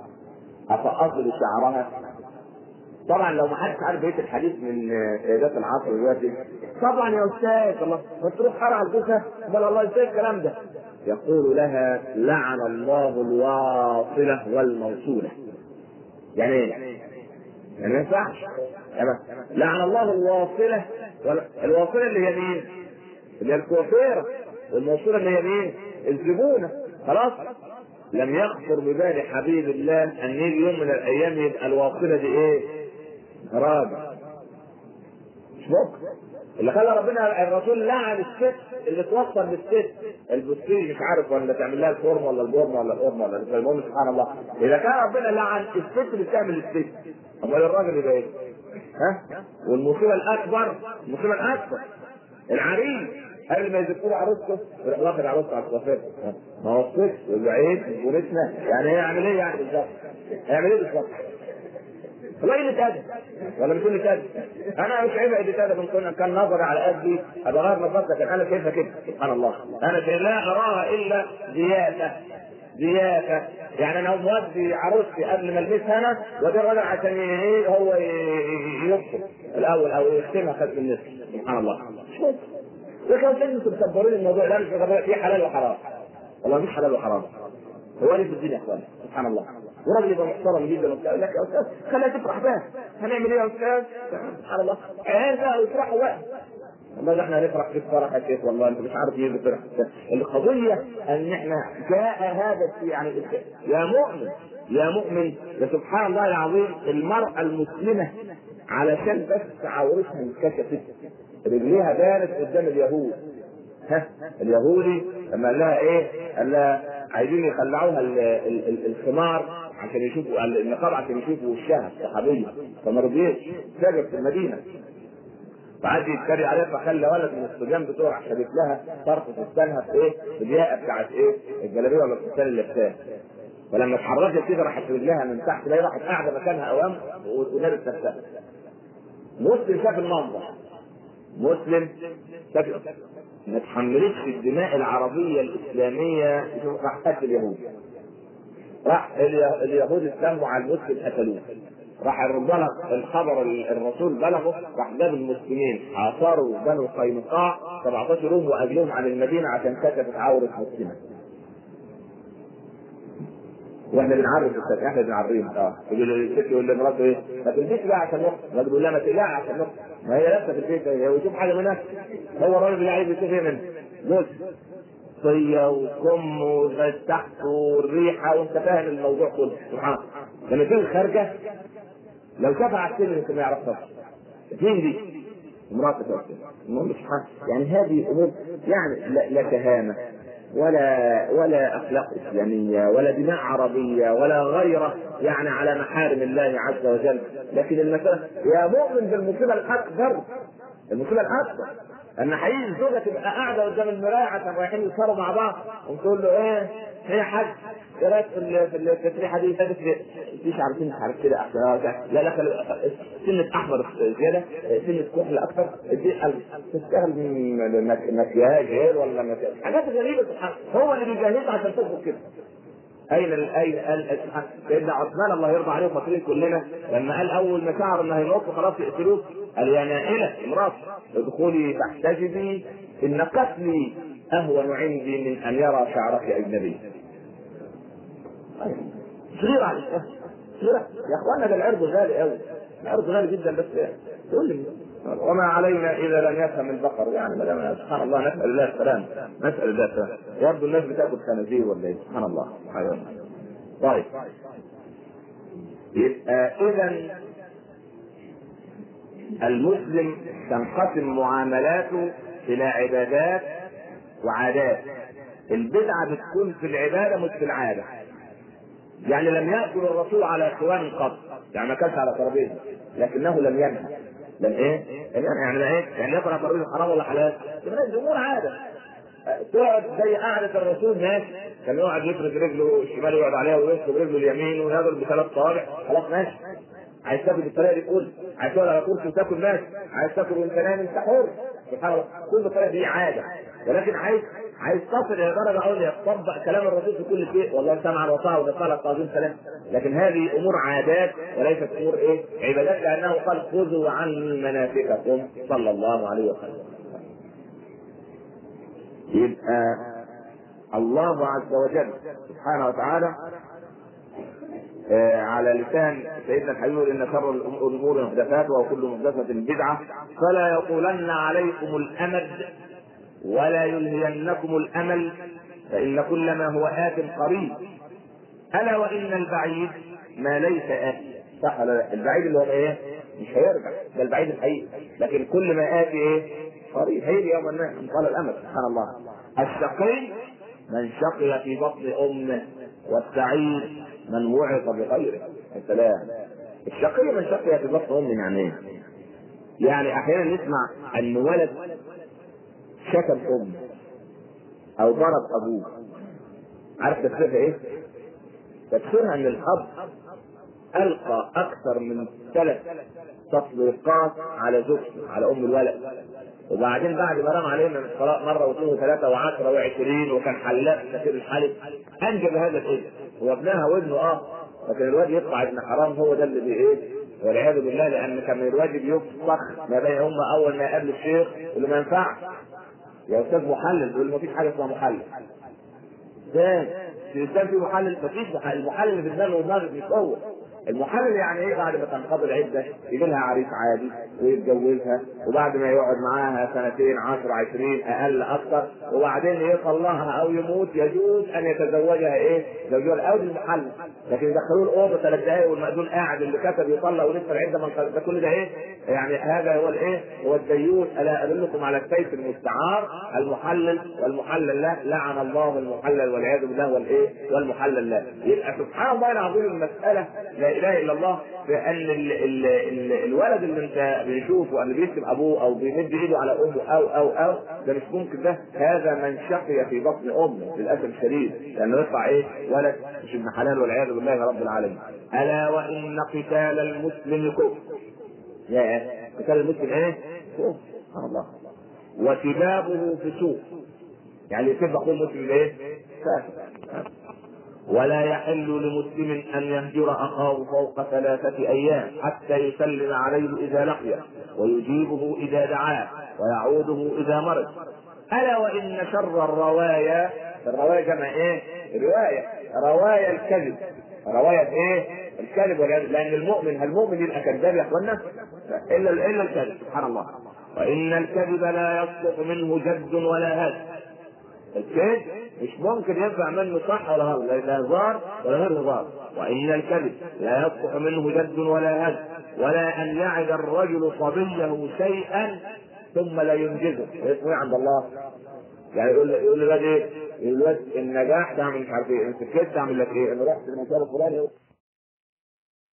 افاصل شعرها طبعا لو ما حدش عارف بيت الحديث من سيدات العصر دلوقتي طبعا يا استاذ الله ما تروح قرع الجثه بل الله ازاي الكلام ده يقول لها لعن الله الواصله والموصوله يعني ايه؟ يعني ما ينفعش لعن الله الواصله الواصله اللي هي مين؟ اللي هي الكوافيره والموصوله اللي هي مين؟ الزبونه خلاص لم يخطر ببال حبيب الله ان يجي يوم من الايام يبقى الواصله دي ايه؟ راجل مش ممكن اللي خلى ربنا الرسول لعن الست اللي توصل بالست البستيج مش عارف ولا تعمل لها الفورم ولا البورم ولا القرم ولا المهم سبحان الله اذا كان ربنا لعن الست اللي بتعمل الست امال الراجل يبقى ايه؟ ها؟ والمصيبه الاكبر المصيبه الاكبر العريس قبل ما يذكروا عروسته يروح واخد عروسته على الكوافير ما وصلش يقول عيب ونسنا يعني هيعمل ايه يعني بالظبط؟ هيعمل ايه بالظبط؟ والله قلة أدب ولا مش قلة أدب؟ أنا مش عيب قلة أدب إن كنا كان نظري على قدي أبقى غير نظرتك لكن أنا شايفها كده سبحان الله أنا شايف لا أراها إلا زيادة زيادة يعني أنا مودي عروستي قبل ما ألبسها أنا وده الراجل عشان إيه هو يفصل الأول أو يختمها خد النصف سبحان الله مش ممكن لكن انتوا تصبرين الموضوع لا مش في حلال وحرام والله مش حلال وحرام هو اللي في الدين يا اخوان سبحان الله وراجل يبقى محترم جدا وبتاع لك يا استاذ خليها تفرح بقى هنعمل ايه يا استاذ سبحان الله عيال بقى ويفرحوا بقى والله احنا هنفرح في الفرح يا شيخ والله انت مش عارف ايه بتفرح القضيه ان احنا جاء هذا الشيء يعني يا مؤمن يا مؤمن يا سبحان الله العظيم المراه المسلمه علشان بس عورتها انكشفت رجليها بانت قدام اليهود ها اليهودي لما قال لها ايه؟ قال لها عايزين يخلعوها ال ال ال الخمار عشان يشوفوا النقاب عشان يشوفوا وشها الصحابيه فما رضيتش سجد في المدينه فقعد يتريق عليها فخلى ولد من الصبيان بتوع شدت لها طرف فستانها في ايه؟ في الياقه بتاعت ايه؟ الجلابيه ولا الفستان اللي لابساه فلما اتحركت كده راحت رجلها من تحت لا راحت قاعده مكانها اوام ولابس نفسها مسلم شاف المنظر مسلم شاف ما تحملتش الدماء العربية الإسلامية راح قتل اليهود راح اليهود استلموا على المسلم قتلوه راح بلغ الخبر الرسول بلغه راح جاب المسلمين عاصروا بنو قينقاع 17 يوم واجلوهم عن المدينه عشان كشفت عوره مسلمه. واحنا بنعرف الستات احنا بنعريهم اه يقول الست يقول لمراته ايه؟ ما تلبسش بقى عشان نخرج الراجل يقول لها ما تقلعش عشان نخرج ما هي لابسه في البيت هي ويشوف حاجه منها هو الراجل اللي عايز يشوف ايه منها جزء صية وكم ولغاية تحت والريحة وانت فاهم الموضوع كله سبحان الله لما تيجي خارجة لو شافها على السن يمكن ما يعرفهاش مين دي؟ امرأة المهم سبحان يعني هذه الامور يعني لا, لا كهانة ولا ولا اخلاق اسلاميه ولا دماء عربيه ولا غيره يعني على محارم الله عز وجل لكن المساله يا مؤمن بالمصيبه الاكبر المصيبه الاكبر ان حقيقي الزوجه تبقى قاعده قدام المرايه عشان رايحين يسهروا مع بعض وتقول له ايه ايه حاج ايه رايك في في التسريحه دي لابس في شعرتين مش عارف كده احسن لا لا سنه احمر زياده سنه كحل اكثر تشتغل مكياج غير ولا مكياج حاجات غريبه سبحان هو اللي بيجهزها عشان تظبط كده اين ال- اين ال- سيدنا عثمان الله يرضى عليه فاكرين كلنا لما قال اول ما شعر انه هيموت خلاص يقتلوه قال يا نائله امراه ادخلي تحتجبي ان قتلي اهون عندي من ان يرى شعرك اجنبي. صغيرة على الإسلام صغيرة يا اخوانا ده العرض غالي قوي العرض غالي جدا بس تقول لي وما علينا اذا لم يفهم البقر يعني ما دام سبحان الله نسال الله السلام نسال الله السلام يبدو الناس بتاكل خنازير ولا ايه سبحان الله حيوان طيب يبقى اذا المسلم تنقسم معاملاته الى عبادات وعادات البدعه بتكون في العباده مش في العاده يعني لم ياكل الرسول على اخوان قط يعني ما كانش على ترابيزه لكنه لم ينهى لم ايه؟ لم ينهى يعني ايه؟ يعني ياكل على ترابيزه حرام ولا حلال؟ دي امور عاده تقعد زي قعدة الرسول ماشي كان يقعد يفرد رجله الشمال يقعد عليها ويسلب رجله اليمين ويضرب بثلاث صوابع خلاص ماشي عايز تاكل بالطريقه دي قول عايز تقعد على كرسي وتاكل ماشي عايز تاكل وانت نايم انت حر سبحان الله كل الطريقه دي عاده ولكن عايز عايز تصل الى درجه عليا تطبق كلام الرسول في كل شيء والله سمعا وطاعه وقال القاضين سلام لكن هذه امور عادات وليست امور ايه عبادات لانه قال خذوا عني مناسككم صلى الله عليه وسلم يبقى الله عز وجل سبحانه وتعالى آه على لسان سيدنا الحبيب ان شر الامور محدثاتها وكل محدثه بدعه فلا يطولن عليكم الامد ولا يلهينكم الامل فان كل ما هو ات قريب الا وان البعيد ما ليس ات صح ولا لا؟ البعيد اللي هو ايه؟ مش هيرجع ده البعيد الحقيقي لكن كل ما اتي ايه؟ قريب هيجي يوم ما قال الامل سبحان الله الشقي من شقي في بطن امه والسعيد من وعظ بغيره السلام الشقي من شقي في بطن امه يعني ايه؟ يعني احيانا نسمع ان ولد شتم امه او ضرب ابوه عارف تفسيرها ايه؟ تفسيرها ان الاب القى اكثر من ثلاث تطليقات على زوجته على ام الولد وبعدين بعد ما رمى عليه من الطلاق مره واثنين وثلاثه وعشره وعشرين وكان حلاق كثير الحلف انجب هذا الابن هو ابنها وابنه اه لكن الواد يطلع ابن حرام هو ده اللي ايه والعياذ بالله لان كان الواجب يفسخ ما بين هم اول ما يقابل الشيخ اللي ما ينفعش يا استاذ محلل يقول ما فيش حاجه اسمها محلل ازاي؟ في الاسلام في محلل مفيش محلل المحلل اللي في دماغه ودماغك مش هو المحلل يعني ايه بعد ما تنقضي العده يجي لها عريس عادي ويتجوزها وبعد ما يقعد معاها سنتين 10 20 اقل اكثر وبعدين يطلقها او يموت يجوز ان يتزوجها ايه؟ زوجها الاول المحلل لكن يدخلوه الاوضه ثلاث دقائق والمأذون قاعد اللي كتب يطلق ولسه العده ما ده كل ده ايه؟ يعني هذا هو الايه؟ هو الديوث الا ادلكم على السيف المستعار المحلل والمحلل له لعن الله المحلل والعياذ بالله والايه؟ والمحلل له يبقى سبحان الله العظيم المساله لا اله الا الله بان ال ال ال الولد اللي انت بيشوفه اللي بيشتم ابوه او بيمد ايده على امه او او او ده مش ممكن ده هذا من شقي في بطن امه للاسف الشديد لانه يطلع ايه ولد مش ابن حلال والعياذ بالله رب العالمين الا وان قتال المسلم كفر يا قتال المسلم ايه؟ كفر سبحان الله وسبابه فسوق يعني يسب اخوه المسلم ايه؟ فاسق ولا يحل لمسلم ان يهجر اخاه فوق ثلاثه ايام حتى يسلم عليه اذا لقيه ويجيبه اذا دعاه ويعوده اذا مرض الا وان شر الروايا الروايا جمع ايه؟ روايه روايا الكذب روايه ايه؟ الكذب لان المؤمن هل المؤمن يبقى كذاب يا اخوانا؟ الا الا الكذب سبحان الله وان الكذب لا يصدق منه جد ولا هز الكذب مش ممكن ينفع منه صح ولا هزار لا هزار ولا غير هزار وان الكذب لا يصلح منه جد ولا هز ولا ان يعد الرجل صبيه شيئا ثم لا ينجزه اسمه عند الله يعني يقول يقول له ايه؟ يقول له النجاح تعمل مش عارف ايه، ان سكت تعمل لك ايه؟ انا رحت المكان الفلاني